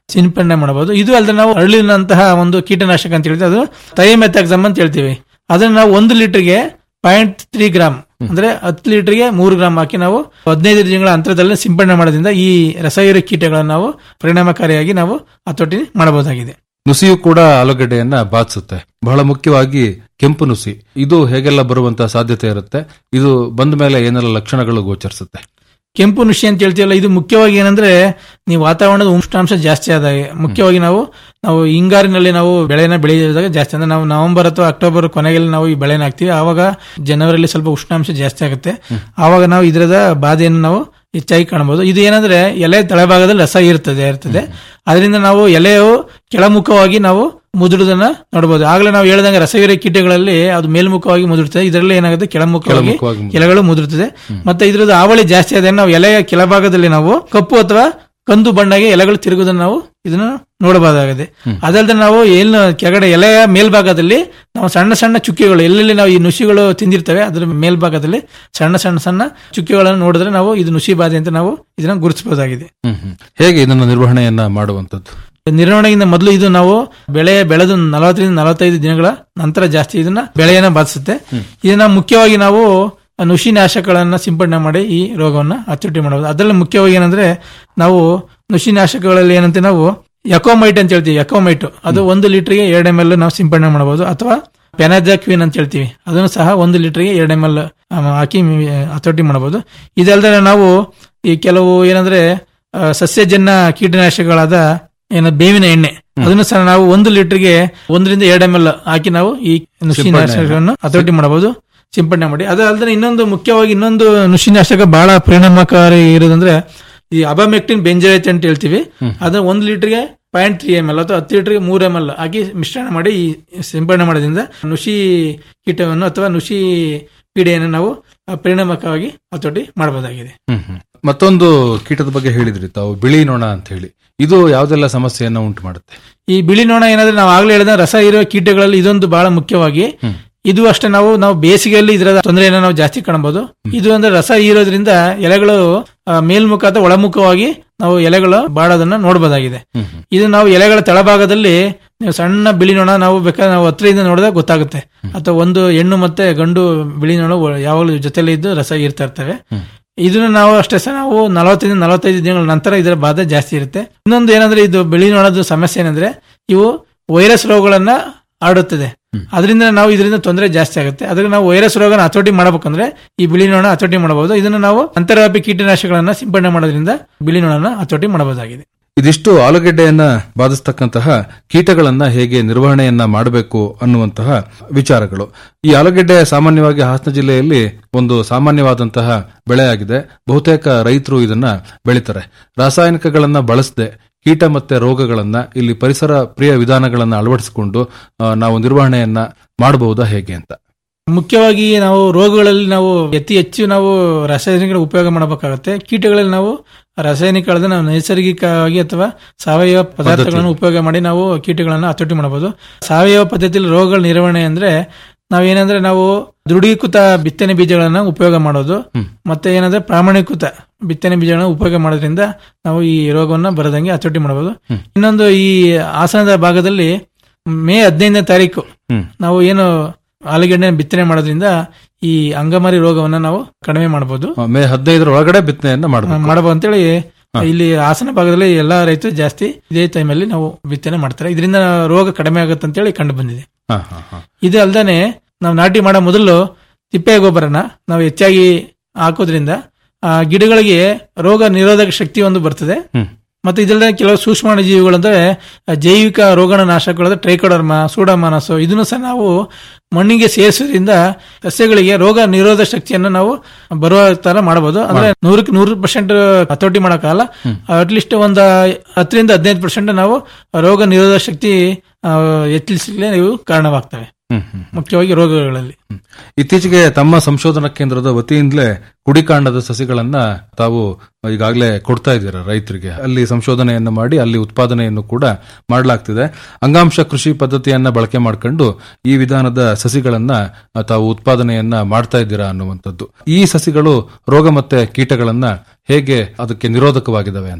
ಸಿಂಪಡಣೆ ಮಾಡಬಹುದು ಇದು ಅಲ್ಲದೆ ನಾವು ಅರಳಿನಂತಹ ಒಂದು ಕೀಟನಾಶಕ ಅಂತ ಹೇಳ್ತೀವಿ ಅದು ಥೈಮೆಥಾಕ್ಸಮ್ ಅಂತ ಹೇಳ್ತೀವಿ ಅದನ್ನ ನಾವು ಒಂದು ಲೀಟರ್ಗೆ ಪಾಯಿಂಟ್ ತ್ರೀ ಗ್ರಾಮ್ ಅಂದ್ರೆ ಹತ್ತು ಲೀಟರ್ಗೆ ಮೂರು ಗ್ರಾಮ್ ಹಾಕಿ ನಾವು ಹದಿನೈದು ದಿನಗಳ ಅಂತರದಲ್ಲಿ ಸಿಂಪಡಣೆ ಮಾಡೋದ್ರಿಂದ ಈ ರಸಾಯನ ಕೀಟಗಳನ್ನು ನಾವು ಪರಿಣಾಮಕಾರಿಯಾಗಿ ನಾವು ಹತೋಟಿ ಮಾಡಬಹುದಾಗಿದೆ ನುಸಿಯು ಕೂಡ ಆಲೂಗಡ್ಡೆಯನ್ನ ಬಾಧಿಸುತ್ತೆ ಬಹಳ ಮುಖ್ಯವಾಗಿ ಕೆಂಪು ನುಸಿ ಇದು ಹೇಗೆಲ್ಲ ಬರುವಂತಹ ಸಾಧ್ಯತೆ ಇರುತ್ತೆ ಇದು ಬಂದ ಮೇಲೆ ಏನೆಲ್ಲ ಲಕ್ಷಣಗಳು ಗೋಚರಿಸುತ್ತೆ ಕೆಂಪು ನುಷಿ ಅಂತ ಹೇಳ್ತೀವಲ್ಲ ಇದು ಮುಖ್ಯವಾಗಿ ಏನಂದ್ರೆ ನೀವು ವಾತಾವರಣದ ಉಷ್ಣಾಂಶ ಜಾಸ್ತಿ ಆದಾಗ ಮುಖ್ಯವಾಗಿ ನಾವು ನಾವು ಹಿಂಗಾರಿನಲ್ಲಿ ನಾವು ಬೆಳೆನ ಬೆಳೆಯುವಾಗ ಜಾಸ್ತಿ ಅಂದ್ರೆ ನಾವು ನವೆಂಬರ್ ಅಥವಾ ಅಕ್ಟೋಬರ್ ಕೊನೆಯಲ್ಲಿ ನಾವು ಈ ಬೆಳೆನ ಹಾಕ್ತಿವಿ ಆವಾಗ ಜನವರಿಯಲ್ಲಿ ಸ್ವಲ್ಪ ಉಷ್ಣಾಂಶ ಜಾಸ್ತಿ ಆಗುತ್ತೆ ಆವಾಗ ನಾವು ಇದರದ ಬಾಧೆಯನ್ನು ನಾವು ಹೆಚ್ಚಾಗಿ ಕಾಣಬಹುದು ಇದು ಏನಂದ್ರೆ ಎಲೆ ತಳಭಾಗದಲ್ಲಿ ರಸ ಇರ್ತದೆ ಇರ್ತದೆ ಅದರಿಂದ ನಾವು ಎಲೆಯು ಕೆಳಮುಖವಾಗಿ ನಾವು ಮುದುರುದನ್ನ ನೋಡಬಹುದು ಆಗ್ಲೇ ನಾವು ಹೇಳ್ದಂಗೆ ರಸವೀರ ಕೀಟಗಳಲ್ಲಿ ಅದು ಮೇಲ್ಮುಖವಾಗಿ ಮುದುರುತ್ತದೆ ಇದರಲ್ಲಿ ಏನಾಗುತ್ತೆ ಕೆಳಮುಖವಾಗಿ ಕೆಳಮುಖವಾಗಿ ಮುದುರುತ್ತೆ. ಎಲೆಗಳು ಮುದುರುತ್ತದೆ ಮತ್ತೆ ಇದ್ರದ್ದು ಹಾವಳಿ ಜಾಸ್ತಿ ಆದ್ರೆ ನಾವು ಎಲೆಯ ಕೆಳಭಾಗದಲ್ಲಿ ನಾವು ಕಪ್ಪು ಅಥವಾ ಕಂದು ಬಣ್ಣಗೆ ಎಲೆಗಳು ತಿರುಗುವುದನ್ನು ನಾವು ಇದನ್ನ ನೋಡಬಹುದಾಗಿದೆ ಅದಲ್ಲದೆ ನಾವು ಏನು ಕೆಳಗಡೆ ಎಲೆಯ ಮೇಲ್ಭಾಗದಲ್ಲಿ ನಾವು ಸಣ್ಣ ಸಣ್ಣ ಚುಕ್ಕಿಗಳು ಎಲ್ಲೆಲ್ಲಿ ನಾವು ಈ ನುಸಿಗಳು ತಿಂದಿರ್ತವೆ ಅದರ ಮೇಲ್ಭಾಗದಲ್ಲಿ ಸಣ್ಣ ಸಣ್ಣ ಸಣ್ಣ ಚುಕ್ಕಿಗಳನ್ನು ನೋಡಿದ್ರೆ ನಾವು ಇದು ನುಸಿ ಬಾಧೆ ಅಂತ ನಾವು ಇದನ್ನ ಗುರುತಿಸಬಹುದಾಗಿದೆ ಹ್ಮ್ ಹ್ಮ್. ಹೇಗೆ ಇದನ್ನ ನಿರ್ವಹಣೆಯನ್ನ ಮಾಡುವಂತದ್ದು ನಿರ್ವಹಣೆಗಿಂತ ಮೊದಲು ಇದು ನಾವು ಬೆಳೆ ಬೆಳೆದು ನಲವತ್ತರಿಂದ ನಲವತ್ತೈದು ದಿನಗಳ ನಂತರ ಜಾಸ್ತಿ ಇದನ್ನ ಬೆಳೆಯನ್ನ ಬಾಧಿಸುತ್ತೆ ಇದನ್ನ ಮುಖ್ಯವಾಗಿ ನಾವು ನುಸಿನಾಶಕಗಳನ್ನ ಸಿಂಪಡಣೆ ಮಾಡಿ ಈ ರೋಗವನ್ನ ಹತೋಟಿ ಮಾಡಬಹುದು ಅದರಲ್ಲಿ ಮುಖ್ಯವಾಗಿ ಏನಂದ್ರೆ ನಾವು ನುಸಿನಾಶಕಗಳಲ್ಲಿ ಏನಂತ ನಾವು ಎಕೋಮೈಟ್ ಅಂತ ಹೇಳ್ತೀವಿ ಎಕೋಮೈಟ್ ಅದು ಒಂದು ಲೀಟರ್ಗೆ ಎರಡು ಎಂ ಎಲ್ ನಾವು ಸಿಂಪಡಣೆ ಮಾಡಬಹುದು ಅಥವಾ ಪೆನಾಜಾಕ್ವಿನ್ ಅಂತ ಹೇಳ್ತೀವಿ ಅದನ್ನು ಸಹ ಒಂದು ಲೀಟರ್ಗೆ ಎರಡು ಎಂ ಎಲ್ ಹಾಕಿ ಹತೋಟಿ ಮಾಡಬಹುದು ಇದಲ್ಲದೆ ನಾವು ಈ ಕೆಲವು ಏನಂದ್ರೆ ಆ, ಸಸ್ಯಜನ್ಯ ಕೀಟನಾಶಕಗಳಾದ ಏನ ಬೇವಿನ ಎಣ್ಣೆ ಅದನ್ನು ಸಹ ನಾವು ಒಂದು ಲೀಟರ್ಗೆ ಒಂದರಿಂದ ಎರಡು ಎಂ ಎಲ್ ಹಾಕಿ ನಾವು ಈ ನುಸಿನಾಶಕವನ್ನು ಹತೋಟಿ ಮಾಡಬಹುದು ಸಿಂಪಡಣೆ ಮಾಡಿ ಅದಲ್ಲದೆ ಇನ್ನೊಂದು ಮುಖ್ಯವಾಗಿ ಇನ್ನೊಂದು ನುಸಿನಾಶಕ ಬಹಳ ಪರಿಣಾಮಕಾರಿ ಇರೋದಂದ್ರೆ ಈ ಅಬಮೆಕ್ಟಿನ್ ಬೆಂಜರೇಟ್ ಅಂತ ಹೇಳ್ತೀವಿ ಅದನ್ನ ಒಂದು ಲೀಟರ್ಗೆ ಪಾಯಿಂಟ್ ತ್ರೀ ಎಂ ಎಲ್ ಅಥವಾ ಹತ್ತು ಲೀಟರ್ಗೆ ಮೂರು ಎಂ ಎಲ್ ಹಾಕಿ ಮಿಶ್ರಣ ಮಾಡಿ ಈ ಸಿಂಪಡಣೆ ಮಾಡೋದ್ರಿಂದ ನುಸಿ ಕೀಟವನ್ನು ಅಥವಾ ನುಸಿ ಪೀಡೆಯನ್ನು ನಾವು ಆ, ಪರಿಣಾಮಕಾರಿಯಾಗಿ ಹತೋಟಿ ಮಾಡಬಹುದಾಗಿದೆ ಹ್ಮ್ ಹ್ಮ್. ಮತ್ತೊಂದು ಕೀಟದ ಬಗ್ಗೆ ಹೇಳಿದ್ರಿ ತಾವು ಬಿಳಿ ನೊಣ ಅಂತ ಹೇಳಿ ಇದು ಯಾವ್ದೆಲ್ಲ ಸಮಸ್ಯೆಯನ್ನ ಉಂಟು ಮಾಡುತ್ತೆ ಈ ಬಿಳಿ ನೊಣ ಏನಾದ್ರೆ ನಾವು ಆಗ್ಲೇ ಹೇಳಿದ ರಸ ಇರುವ ಕೀಟಗಳಲ್ಲಿ ಇದೊಂದು ಬಹಳ ಮುಖ್ಯವಾಗಿ ಇದು ಅಷ್ಟೇ ನಾವು ನಾವು ಬೇಸಿಗೆಯಲ್ಲಿ ಇದರ ತೊಂದರೆಯನ್ನು ನಾವು ಜಾಸ್ತಿ ಕಾಣಬಹುದು ಇದು ಅಂದ್ರೆ ರಸ ಹೀರೋದ್ರಿಂದ ಎಲೆಗಳು ಆ, ಮೇಲ್ಮುಖ ಅಥವಾ ಒಳಮುಖವಾಗಿ ನಾವು ಎಲೆಗಳು ಬಾಡೋದನ್ನ ನೋಡಬಹುದಾಗಿದೆ ಇದು ನಾವು ಎಲೆಗಳ ತಳಭಾಗದಲ್ಲಿ ನೀವು ಸಣ್ಣ ಬಿಳಿ ನೊಣ ನಾವು ಬೇಕಾದ್ರೆ ನಾವು ಹತ್ರದಿಂದ ನೋಡಿದಾಗ ಗೊತ್ತಾಗುತ್ತೆ ಅಥವಾ ಒಂದು ಹೆಣ್ಣು ಮತ್ತೆ ಗಂಡು ಬಿಳಿ ನೊಣ ಯಾವಾಗಲೂ ಜೊತೆಲಿ ಇದ್ದು ರಸ ಇರ್ತಾ ಇರ್ತವೆ ಇದನ್ನ ನಾವು ಅಷ್ಟೇ ಸಹ ನಾವು ನಲವತ್ತರಿಂದ ನಲವತ್ತೈದು ದಿನಗಳ ನಂತರ ಇದರ ಬಾಧೆ ಜಾಸ್ತಿ ಇರುತ್ತೆ ಇನ್ನೊಂದು ಏನಂದ್ರೆ ಇದು ಬಿಳಿ ನೊಣದ ಸಮಸ್ಯೆ ಏನಂದ್ರೆ ಇವು ವೈರಸ್ ರೋಗಗಳನ್ನ ಹರಡುತ್ತದೆ ಅದರಿಂದ ನಾವು ಇದರಿಂದ ತೊಂದರೆ ಜಾಸ್ತಿ ಆಗುತ್ತೆ ಅದಕ್ಕೆ ನಾವು ವೈರಸ್ ರೋಗನ ಹತೋಟಿ ಮಾಡಬೇಕಂದ್ರೆ ಈ ಬಿಳಿ ನೊಣ ಹತೋಟಿ ಮಾಡಬಹುದು ಇದನ್ನ ನಾವು ಅಂತರ್ವ್ಯಾಪಿ ಕೀಟನಾಶಕಗಳನ್ನ ಸಿಂಪಡಣೆ ಮಾಡೋದ್ರಿಂದ ಬಿಳಿ ನೊಣನ ಹತೋಟಿ ಮಾಡಬಹುದಾಗಿದೆ ಇದಿಷ್ಟು ಆಲೂಗೆಡ್ಡೆಯನ್ನ ಬಾಧಿಸ್ತಕ್ಕಂತಹ ಕೀಟಗಳನ್ನ ಹೇಗೆ ನಿರ್ವಹಣೆಯನ್ನ ಮಾಡಬೇಕು ಅನ್ನುವಂತಹ ವಿಚಾರಗಳು ಈ ಆಲೂಗೆಡ್ಡೆ ಸಾಮಾನ್ಯವಾಗಿ ಹಾಸನ ಜಿಲ್ಲೆಯಲ್ಲಿ ಒಂದು ಸಾಮಾನ್ಯವಾದಂತಹ ಬೆಳೆಯಾಗಿದೆ ಬಹುತೇಕ ರೈತರು ಇದನ್ನ ಬೆಳಿತಾರೆ ರಾಸಾಯನಿಕಗಳನ್ನ ಬಳಸದೆ ಕೀಟ ಮತ್ತೆ ರೋಗಗಳನ್ನ ಇಲ್ಲಿ ಪರಿಸರ ಪ್ರಿಯ ವಿಧಾನಗಳನ್ನ ಅಳವಡಿಸಿಕೊಂಡು ಆ, ನಾವು ನಿರ್ವಹಣೆಯನ್ನ ಮಾಡಬಹುದಾ ಹೇಗೆ ಅಂತ ಮುಖ್ಯವಾಗಿ ನಾವು ರೋಗಗಳಲ್ಲಿ ನಾವು ಅತಿ ಹೆಚ್ಚು ನಾವು ರಾಸಾಯನಿಕ ಉಪಯೋಗ ಮಾಡಬೇಕಾಗುತ್ತೆ ಕೀಟಗಳಲ್ಲಿ ನಾವು ರಾಸಾಯನಿಕಗಳನ್ನ ನಾವು ನೈಸರ್ಗಿಕವಾಗಿ ಅಥವಾ ಸಾವಯವ ಪದಾರ್ಥಗಳನ್ನು ಉಪಯೋಗ ಮಾಡಿ ನಾವು ಕೀಟಗಳನ್ನ ಹತೋಟಿ ಮಾಡಬಹುದು ಸಾವಯವ ಪದ್ಧತಿಯಲ್ಲಿ ರೋಗಗಳ ನಿರ್ವಹಣೆ ಅಂದ್ರೆ ನಾವೇನಂದ್ರೆ ನಾವು ದೃಢೀಕೃತ ಬಿತ್ತನೆ ಬೀಜಗಳನ್ನ ಉಪಯೋಗ ಮಾಡೋದು ಮತ್ತೆ ಏನಂದ್ರೆ ಪ್ರಾಮಾಣಿಕೃತ ಬಿತ್ತನೆ ಬೀಜಗಳನ್ನ ಉಪಯೋಗ ಮಾಡೋದ್ರಿಂದ ನಾವು ಈ ರೋಗವನ್ನ ಬರದಂಗೆ ಹತೋಟಿ ಮಾಡಬಹುದು ಇನ್ನೊಂದು ಈ ಹಾಸನದ ಭಾಗದಲ್ಲಿ ಮೇ ಹದಿನೈದನೇ ತಾರೀಕು ನಾವು ಏನು ಆಲೂಗೆಡ್ಡೆ ಬಿತ್ತನೆ ಮಾಡೋದ್ರಿಂದ ಈ ಅಂಗಮಾರಿ ರೋಗವನ್ನ ನಾವು ಕಡಿಮೆ ಮಾಡಬಹುದು ಆ, ಮೇ ಹದಿನೈದರ ಒಳಗಡೆ ಬಿತ್ತನೆಯನ್ನ ಮಾಡಬೇಕು ಮಾಡಬಹುದು ಅಂತೇಳಿ ಇಲ್ಲಿ ಹಾಸನ ಭಾಗದಲ್ಲಿ ಎಲ್ಲಾ ರೈತರು ಜಾಸ್ತಿ ಇದೇ ಟೈಮಲ್ಲಿ ನಾವು ಬಿತ್ತನೆ ಮಾಡ್ತಾರೆ ಇದರಿಂದ ರೋಗ ಕಡಿಮೆ ಆಗುತ್ತೆ ಅಂತೇಳಿ ಕಂಡು ಬಂದಿದೆ ಹಾ, ಹಾ, ಹಾ. ಇದು ಅಲ್ದಾನೆ ನಾವು ನಾಟಿ ಮಾಡೋ ಮೊದಲು ತಿಪ್ಪೆ ಗೊಬ್ಬರನ ನಾವು ಹೆಚ್ಚಾಗಿ ಹಾಕೋದ್ರಿಂದ ಆ ಗಿಡಗಳಿಗೆ ರೋಗ ನಿರೋಧಕ ಶಕ್ತಿ ಒಂದು ಬರ್ತದೆ ಮತ್ತೆ ಇದಲ್ಲದೆ ಕೆಲವು ಸೂಕ್ಷ್ಮಾಣು ಜೀವಿಗಳು ಅಂದ್ರೆ ಆ, ಜೈವಿಕ ರೋಗಣ ನಾಶಕಗಳಾದ ಟ್ರೈಕೋಡರ್ಮ ಸೂಡಮಾನಸು ಇದನ್ನು ಸಹ ನಾವು ಮಣ್ಣಿಗೆ ಸೇರಿಸೋದ್ರಿಂದ ಸಸ್ಯಗಳಿಗೆ ರೋಗ ನಿರೋಧ ಶಕ್ತಿಯನ್ನು ನಾವು ಬರುವ ತರ ಮಾಡಬಹುದು ಅಂದ್ರೆ ನೂರಕ್ಕೆ ನೂರು ಪರ್ಸೆಂಟ್ ಹತೋಟಿ ಮಾಡಕ್ಕಾಗಲ್ಲ ಅಟ್ಲೀಸ್ಟ್ ಒಂದು ಹತ್ತರಿಂದ ಹದಿನೈದು ಪರ್ಸೆಂಟ್ ನಾವು ರೋಗ ನಿರೋಧ ಶಕ್ತಿ ಆ, ಹೆಚ್ಚಿಸಲಿಕ್ಕೆ ಇವು ಕಾರಣವಾಗ್ತವೆ ಹ್ಮ್, ಹ್ಮ್. ಮುಖ್ಯವಾಗಿ ರೋಗಗಳಲ್ಲಿ ಇತ್ತೀಚೆಗೆ ತಮ್ಮ ಸಂಶೋಧನಾ ಕೇಂದ್ರದ ವತಿಯಿಂದಲೇ ಕುಡಿಕಾಂಡದ ಸಸಿಗಳನ್ನ ತಾವು ಈಗಾಗಲೇ ಕೊಡ್ತಾ ಇದ್ದೀರಾ ರೈತರಿಗೆ ಅಲ್ಲಿ ಸಂಶೋಧನೆಯನ್ನ ಮಾಡಿ ಅಲ್ಲಿ ಉತ್ಪಾದನೆಯನ್ನು ಕೂಡ ಮಾಡಲಾಗ್ತಿದೆ ಅಂಗಾಂಶ ಕೃಷಿ ಪದ್ಧತಿಯನ್ನ ಬಳಕೆ ಮಾಡಿಕೊಂಡು ಈ ವಿಧಾನದ ಸಸಿಗಳನ್ನ ಆ, ತಾವು ಉತ್ಪಾದನೆಯನ್ನ ಮಾಡ್ತಾ ಇದ್ದೀರಾ ಅನ್ನುವಂಥದ್ದು ಈ ಸಸಿಗಳು ರೋಗ ಮತ್ತೆ ಕೀಟಗಳನ್ನ ಹೇಗೆ ಅದಕ್ಕೆ ನಿರೋಧಕವಾಗಿದ್ದಾವೆ ಅಂತ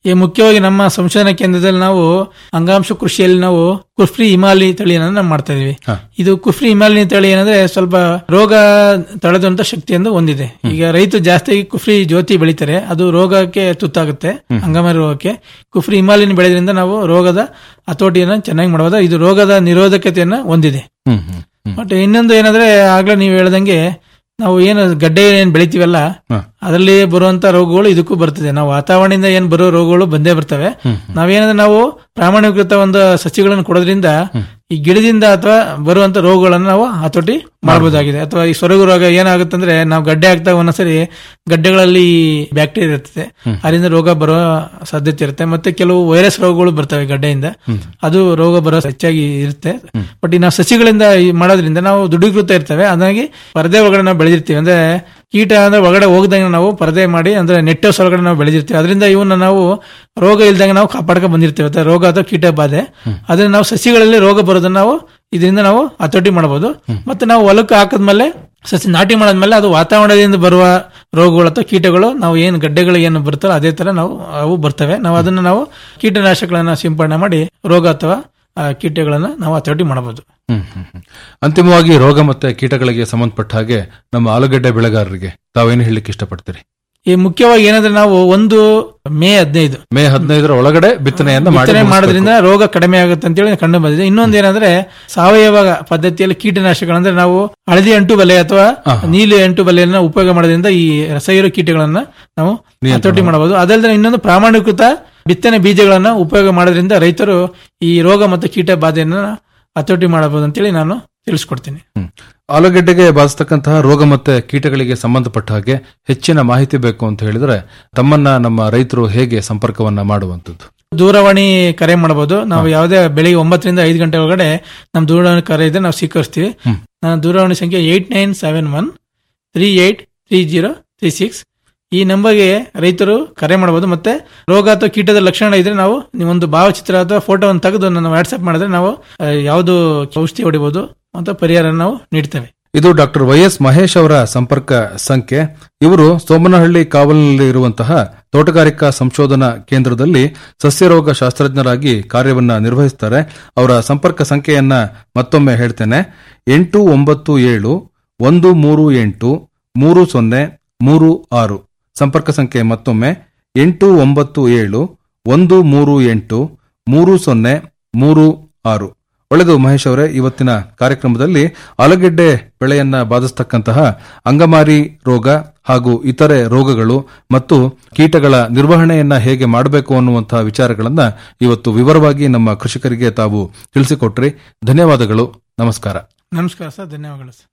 ಈ ಮುಖ್ಯವಾಗಿ ನಮ್ಮ ಸಂಶೋಧನಾ ಕೇಂದ್ರದಲ್ಲಿ ನಾವು ಅಂಗಾಂಶ ಕೃಷಿಯಲ್ಲಿ ನಾವು ಕುಫ್ರಿ ಹಿಮಾಲಿ ತಳಿಯನ್ನು ನಾವು ಮಾಡ್ತಾ ಇದೀವಿ ಇದು ಕುಫ್ರಿ ಹಿಮಾಲಿ ತಳಿ ಏನಂದ್ರೆ ಸ್ವಲ್ಪ ರೋಗ ತಡೆದಂತ ಶಕ್ತಿಯನ್ನು ಹೊಂದಿದೆ ಈಗ ರೈತ ಜಾಸ್ತಿ ಕುಫ್ರಿ ಜ್ಯೋತಿ ಬೆಳಿತಾರೆ ಅದು ರೋಗಕ್ಕೆ ತುತ್ತಾಗುತ್ತೆ ಅಂಗಮಾರಿ ರೋಗಕ್ಕೆ ಕುಫ್ರಿ ಹಿಮಾಲಿನ ಬೆಳೆದ್ರಿಂದ ನಾವು ರೋಗದ ಹತೋಟಿಯನ್ನು ಚೆನ್ನಾಗಿ ಮಾಡಬಹುದು ಇದು ರೋಗದ ನಿರೋಧಕತೆಯನ್ನ ಹೊಂದಿದೆ ಬಟ್ ಇನ್ನೊಂದು ಏನಂದ್ರೆ ಆಗ್ಲೇ ನೀವು ಹೇಳ್ದಂಗೆ ನಾವು ಏನು ಗಡ್ಡೆ ಏನ್ ಬೆಳಿತೀವಲ್ಲ ಅದರಲ್ಲಿ ಬರುವಂತ ರೋಗಗಳು ಇದಕ್ಕೂ ಬರ್ತದೆ ನಾವು ವಾತಾವರಣದಿಂದ ಏನ್ ಬರೋ ರೋಗಗಳು ಬಂದೇ ಬರ್ತವೆ ನಾವೇನಂದ್ರೆ ನಾವು ಪ್ರಾಮಾಣಿಕೃತ ಒಂದು ಸಸಿಗಳನ್ನು ಕೊಡೋದ್ರಿಂದ ಈ ಗಿಡದಿಂದ ಅಥವಾ ಬರುವಂತ ರೋಗಗಳನ್ನು ನಾವು ಹತೋಟಿ ಮಾಡಬಹುದಾಗಿದೆ ಅಥವಾ ಈ ಸೊರಗು ರೋಗ ಏನಾಗುತ್ತಂದ್ರೆ ನಾವು ಗಡ್ಡೆ ಹಾಕ್ತಾ ಒಂದೊಂದ್ಸರಿ ಗಡ್ಡೆಗಳಲ್ಲಿ ಬ್ಯಾಕ್ಟೀರಿಯಾ ಇರ್ತದೆ ಅದರಿಂದ ರೋಗ ಬರೋ ಸಾಧ್ಯತೆ ಇರುತ್ತೆ ಮತ್ತೆ ಕೆಲವು ವೈರಸ್ ರೋಗಗಳು ಬರ್ತವೆ ಗಡ್ಡೆಯಿಂದ ಅದು ರೋಗ ಬರೋ ಹೆಚ್ಚಾಗಿ ಇರುತ್ತೆ ಬಟ್ ಈ ನಾವು ಸಸಿಗಳಿಂದ ಈ ಮಾಡೋದ್ರಿಂದ ನಾವು ದುಡ್ಡೀಕೃತ ಇರ್ತವೆ ಅದಾಗಿ ಪರದೆ ಒಳಗಡೆ ನಾವು ಬೆಳೆದಿರ್ತೀವಿ ಅಂದ್ರೆ ಕೀಟ ಅಂದ್ರೆ ಒಳಗಡೆ ಹೋಗದಂಗೆ ನಾವು ಪರದೆ ಮಾಡಿ ಅಂದ್ರೆ ನೆಟ್ಟಸ್ ಒಳಗಡೆ ನಾವು ಬೆಳೆದಿರ್ತೀವಿ ಅದರಿಂದ ಇವನ್ನ ನಾವು ರೋಗ ಇಲ್ದಂಗೆ ನಾವು ಕಾಪಾಡ್ಕೊಂಡು ಬಂದಿರ್ತೀವಿ ಅಥವಾ ರೋಗ ಅಥವಾ ಕೀಟ ಬಾಧೆ ಅದನ್ನ ನಾವು ಸಸಿಗಳಲ್ಲಿ ರೋಗ ಬರೋದನ್ನ ನಾವು ಇದರಿಂದ ನಾವು ಹತೋಟಿ ಮಾಡಬಹುದು ಮತ್ತೆ ನಾವು ಹೊಲಕ್ಕೆ ಹಾಕಿದ್ಮೇಲೆ ಸಸಿ ನಾಟಿ ಮಾಡಾದ್ಮೇಲೆ ಅದು ವಾತಾವರಣದಿಂದ ಬರುವ ರೋಗಗಳು ಅಥವಾ ಕೀಟಗಳು ನಾವು ಏನು ಗಡ್ಡೆಗಳು ಏನು ಬರ್ತಲ್ಲ ಅದೇ ತರ ನಾವು ಅವು ಬರ್ತವೆ ನಾವು ಅದನ್ನ ನಾವು ಕೀಟನಾಶಕಗಳನ್ನ ಸಿಂಪಡಣೆ ಮಾಡಿ ರೋಗ ಅಥವಾ ಆ, ಕೀಟಗಳನ್ನ ನಾವು ಹತೋಟಿ ಮಾಡಬಹುದು ಹ್ಮ್, ಹ್ಮ್, ಹ್ಮ್. ಅಂತಿಮವಾಗಿ ರೋಗ ಮತ್ತೆ ಕೀಟಗಳಿಗೆ ಸಂಬಂಧಪಟ್ಟ ಹಾಗೆ ನಮ್ಮ ಆಲೂಗಡ್ಡೆ ಬೆಳೆಗಾರರಿಗೆ ತಾವೇನು ಹೇಳಲಿಕ್ಕೆ ಇಷ್ಟಪಡ್ತೀರಿ ಈ ಮುಖ್ಯವಾಗಿ ಏನಂದ್ರೆ ನಾವು ಒಂದು ಮೇ ಹದಿನೈದು ಮೇ ಹದಿನೈದರ ಒಳಗಡೆ ಬಿತ್ತನೆಯನ್ನ ಮಾಡಿ ಬಿತ್ತನೆ ಮುಗಿಸ್ಬೇಕು. ಮಾಡೋದ್ರಿಂದ ರೋಗ ಕಡಿಮೆ ಆಗುತ್ತೆ ಅಂತೇಳಿ ಕಂಡು ಬಂದಿದೆ ಇನ್ನೊಂದು ಏನಂದ್ರೆ ಸಾವಯವ ಪದ್ಧತಿಯಲ್ಲಿ ಕೀಟನಾಶಕಗಳಂದ್ರೆ ನಾವು ಹಳದಿ ಅಂಟು ಬಲೆ ಅಥವಾ ನೀಲಿ ಅಂಟು ಬಲೆಯನ್ನ ಉಪಯೋಗ ಮಾಡೋದ್ರಿಂದ ಈ ರಸಹೀರೋ ಕೀಟಗಳನ್ನ ನಾವು ಹತೋಟಿ ಮಾಡಬಹುದು ಅದಲ್ಲದೆ ಇನ್ನೊಂದು ಪ್ರಾಮಾಣಿಕೃತ ಬಿತ್ತನೆ ಬೀಜಗಳನ್ನ ಉಪಯೋಗ ಮಾಡೋದ್ರಿಂದ ರೈತರು ಈ ರೋಗ ಮತ್ತು ಕೀಟ ಬಾಧೆಯನ್ನ ಹತೋಟಿ ಮಾಡಬಹುದು ಅಂತೇಳಿ ನಾನು ತಿಳಿಸ್ಕೊಡ್ತೀನಿ ಆಲೂಗೆಡ್ಡೆಗೆ ಬಾಧಿಸ್ತಕ್ಕಂತಹ ರೋಗ ಮತ್ತೆ ಕೀಟಗಳಿಗೆ ಸಂಬಂಧಪಟ್ಟ ಹಾಗೆ ಹೆಚ್ಚಿನ ಮಾಹಿತಿ ಬೇಕು ಅಂತ ಹೇಳಿದ್ರೆ ತಮ್ಮನ್ನ ನಮ್ಮ ರೈತರು ಹೇಗೆ ಸಂಪರ್ಕವನ್ನ ಮಾಡುವಂತದ್ದು ದೂರವಾಣಿ ಕರೆ ಮಾಡಬಹುದು ನಾವು ಯಾವುದೇ ಬೆಳಿಗ್ಗೆ ಒಂಬತ್ತರಿಂದ ಐದು ಗಂಟೆ ಒಳಗಡೆ ನಮ್ಮ ದೂರವಾಣಿ ಕರೆ ಇದೆ ನಾವು ಸ್ವೀಕರಿಸ್ತೀವಿ ನನ್ನ ದೂರವಾಣಿ ಸಂಖ್ಯೆ eight nine seven one three eight three zero three six ಈ ನಂಬರ್ಗೆ ರೈತರು ಕರೆ ಮಾಡಬಹುದು ಮತ್ತೆ ರೋಗ ಅಥವಾ ಕೀಟದ ಲಕ್ಷಣ ಇದ್ರೆ ನಾವು ನೀವೊಂದು ಭಾವಚಿತ್ರ ಅಥವಾ ಫೋಟೋವನ್ನು ತೆಗೆದು ನನ್ನ ವಾಟ್ಸ್ಆಪ್ ಮಾಡಿದ್ರೆ ನಾವು ಆ, ಯಾವುದು ಔಷಧಿ ಹೊಡಿಬಹುದು ಅಂತ ಪರಿಹಾರ ನಾವು ನೀಡ್ತೇವೆ ಇದು ಡಾಕ್ಟರ್ ವೈ ಎಸ್ ಮಹೇಶ್ ಅವರ ಸಂಪರ್ಕ ಸಂಖ್ಯೆ ಇವರು ಸೋಮನಹಳ್ಳಿ ಕಾವಲಿನಲ್ಲಿ ಇರುವಂತಹ ತೋಟಗಾರಿಕಾ ಸಂಶೋಧನಾ ಕೇಂದ್ರದಲ್ಲಿ ಸಸ್ಯರೋಗ ಶಾಸ್ತ್ರಜ್ಞರಾಗಿ ಕಾರ್ಯವನ್ನ ನಿರ್ವಹಿಸುತ್ತಾರೆ ಅವರ ಸಂಪರ್ಕ ಸಂಖ್ಯೆಯನ್ನ ಮತ್ತೊಮ್ಮೆ ಹೇಳ್ತೇನೆ ಎಂಟು ಒಂಬತ್ತು ಏಳು ಒಂದು ಮೂರು ಎಂಟು ಮೂರು ಸೊನ್ನೆ ಮೂರು ಆರು ಸಂಪರ್ಕ ಸಂಖ್ಯೆ ಮತ್ತೊಮ್ಮೆ ಎಂಟು ಒಂಬತ್ತು ಏಳು ಒಂದು ಮೂರು ಎಂಟು ಮೂರು ಸೊನ್ನೆ ಮೂರು ಆರು ಒಳ್ಳೆದು ಮಹೇಶ್ ಅವರೇ ಇವತ್ತಿನ ಕಾರ್ಯಕ್ರಮದಲ್ಲಿ ಆಲೂಗೆಡ್ಡೆ ಬೆಳೆಯನ್ನ ಬಾಧಿಸ್ತಕ್ಕಂತಹ ಅಂಗಮಾರಿ ರೋಗ ಹಾಗೂ ಇತರೆ ರೋಗಗಳು ಮತ್ತು ಕೀಟಗಳ ನಿರ್ವಹಣೆಯನ್ನ ಹೇಗೆ ಮಾಡಬೇಕು ಅನ್ನುವಂತಹ ವಿಚಾರಗಳನ್ನ ಇವತ್ತು ವಿವರವಾಗಿ ನಮ್ಮ ಕೃಷಿಕರಿಗೆ ತಾವು ತಿಳಿಸಿಕೊಟ್ರಿ ಧನ್ಯವಾದಗಳು ನಮಸ್ಕಾರ ನಮಸ್ಕಾರ ಸರ್ ಧನ್ಯವಾದಗಳು ಸರ್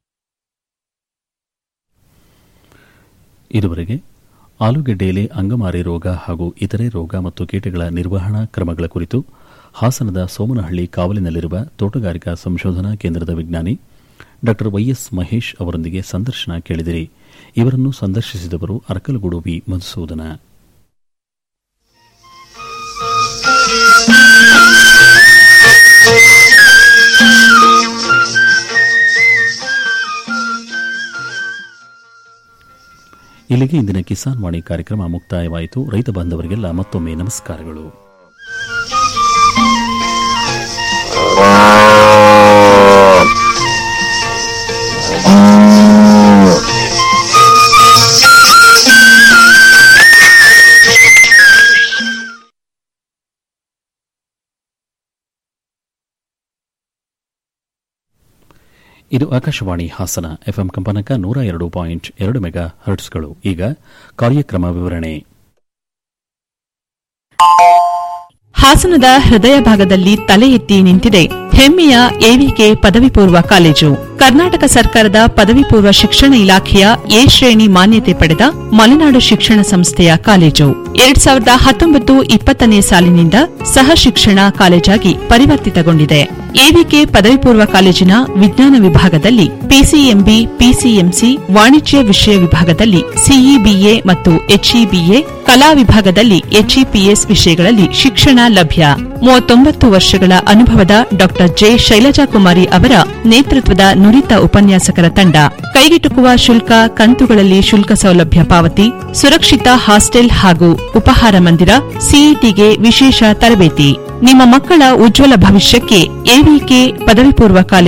ಇದುವರೆಗೆ ಆಲೂಗೆಡ್ಡೆಯಲ್ಲಿ ಅಂಗಮಾರಿ ರೋಗ ಹಾಗೂ ಇತರೆ ರೋಗ ಮತ್ತು ಕೀಟಗಳ ನಿರ್ವಹಣಾ ಕ್ರಮಗಳ ಕುರಿತು ಹಾಸನದ ಸೋಮನಹಳ್ಳಿ ಕಾವಲಿನಲ್ಲಿರುವ ತೋಟಗಾರಿಕಾ ಸಂಶೋಧನಾ ಕೇಂದ್ರದ ವಿಜ್ಞಾನಿ ಡಾ ವೈಎಸ್ ಮಹೇಶ್ ಅವರೊಂದಿಗೆ ಸಂದರ್ಶನ ಕೇಳಿದಿರಿ ಇವರನ್ನು ಸಂದರ್ಶಿಸಿದವರು ಅರಕಲಗೂಡು ವಿ ಮಧುಸೂದನ ಇಲ್ಲಿಗೆ ಇಂದಿನ ಕಿಸಾನ್ ವಾಣಿ ಕಾರ್ಯಕ್ರಮ ಮುಕ್ತಾಯವಾಯಿತು ರೈತ ಬಾಂಧವರಿಗೆಲ್ಲ ಮತ್ತೊಮ್ಮೆ ನಮಸ್ಕಾರಗಳು ಇದು ಆಕಾಶವಾಣಿ ಹಾಸನ ಎಫ್ಎಂ ಕಂಪನಕ ನೂರ ಎರಡು ಪಾಯಿಂಟ್ ಎರಡು ಮೆಗಾ ಹರ್ಟ್ಸ್ಗಳು ಈಗ ಕಾರ್ಯಕ್ರಮ ವಿವರಣೆ ಹಾಸನದ ಹೃದಯ ಭಾಗದಲ್ಲಿ ತಲೆ ಎತ್ತಿ ನಿಂತಿದೆ ಹೆಮ್ಮೆಯ ಎವಿಕೆ ಪದವಿ ಪೂರ್ವ ಕಾಲೇಜು ಕರ್ನಾಟಕ ಸರ್ಕಾರದ ಪದವಿ ಪೂರ್ವ ಶಿಕ್ಷಣ ಇಲಾಖೆಯ ಎ ಶ್ರೇಣಿ ಮಾನ್ಯತೆ ಪಡೆದ ಮಲೆನಾಡು ಶಿಕ್ಷಣ ಸಂಸ್ಥೆಯ ಕಾಲೇಜು ಎರಡ್ ಸಾವಿರದ ಹತ್ತೊಂಬತ್ತು ಇಪ್ಪತ್ತನೇ ಸಾಲಿನಿಂದ ಸಹ ಶಿಕ್ಷಣ ಕಾಲೇಜಾಗಿ ಪರಿವರ್ತಿತಗೊಂಡಿದೆ ಎವಿಕೆ ಪದವಿ ಪೂರ್ವ ಕಾಲೇಜಿನ ವಿಜ್ಞಾನ ವಿಭಾಗದಲ್ಲಿ ಪಿಸಿಎಂಬಿ ಪಿಸಿಎಂಸಿ ವಾಣಿಜ್ಯ ವಿಷಯ ವಿಭಾಗದಲ್ಲಿ ಸಿಇಬಿಎ ಮತ್ತು ಎಚ್ಇಬಿಎ ಕಲಾ ವಿಭಾಗದಲ್ಲಿ ಎಚ್ಇಪಿಎಸ್ ವಿಷಯಗಳಲ್ಲಿ ಶಿಕ್ಷಣ ಲಭ್ಯ ಮೂವತ್ತೊಂಬತ್ತು ವರ್ಷಗಳ ಅನುಭವದ ಡಾ ಜೆ ಶೈಲಜಾ ಕುಮಾರಿ ಅವರ ನೇತೃತ್ವದ ನುರಿತ ಉಪನ್ಯಾಸಕರ ತಂಡ ಕೈಗೆಟುಕುವ ಶುಲ್ಕ ಕಂತುಗಳಲ್ಲಿ ಶುಲ್ಕ ಸೌಲಭ್ಯ ಪಾವತಿ ಸುರಕ್ಷಿತ ಹಾಸ್ಟೆಲ್ ಹಾಗೂ ಉಪಹಾರ ಮಂದಿರ ಸಿಇಟಿಗೆ ವಿಶೇಷ ತರಬೇತಿ ನಿಮ್ಮ ಮಕ್ಕಳ ಉಜ್ವಲ ಭವಿಷ್ಯಕ್ಕೆ ಎವಿಕೆ ಪದವಿ ಪೂರ್ವ ಕಾಲೇಜು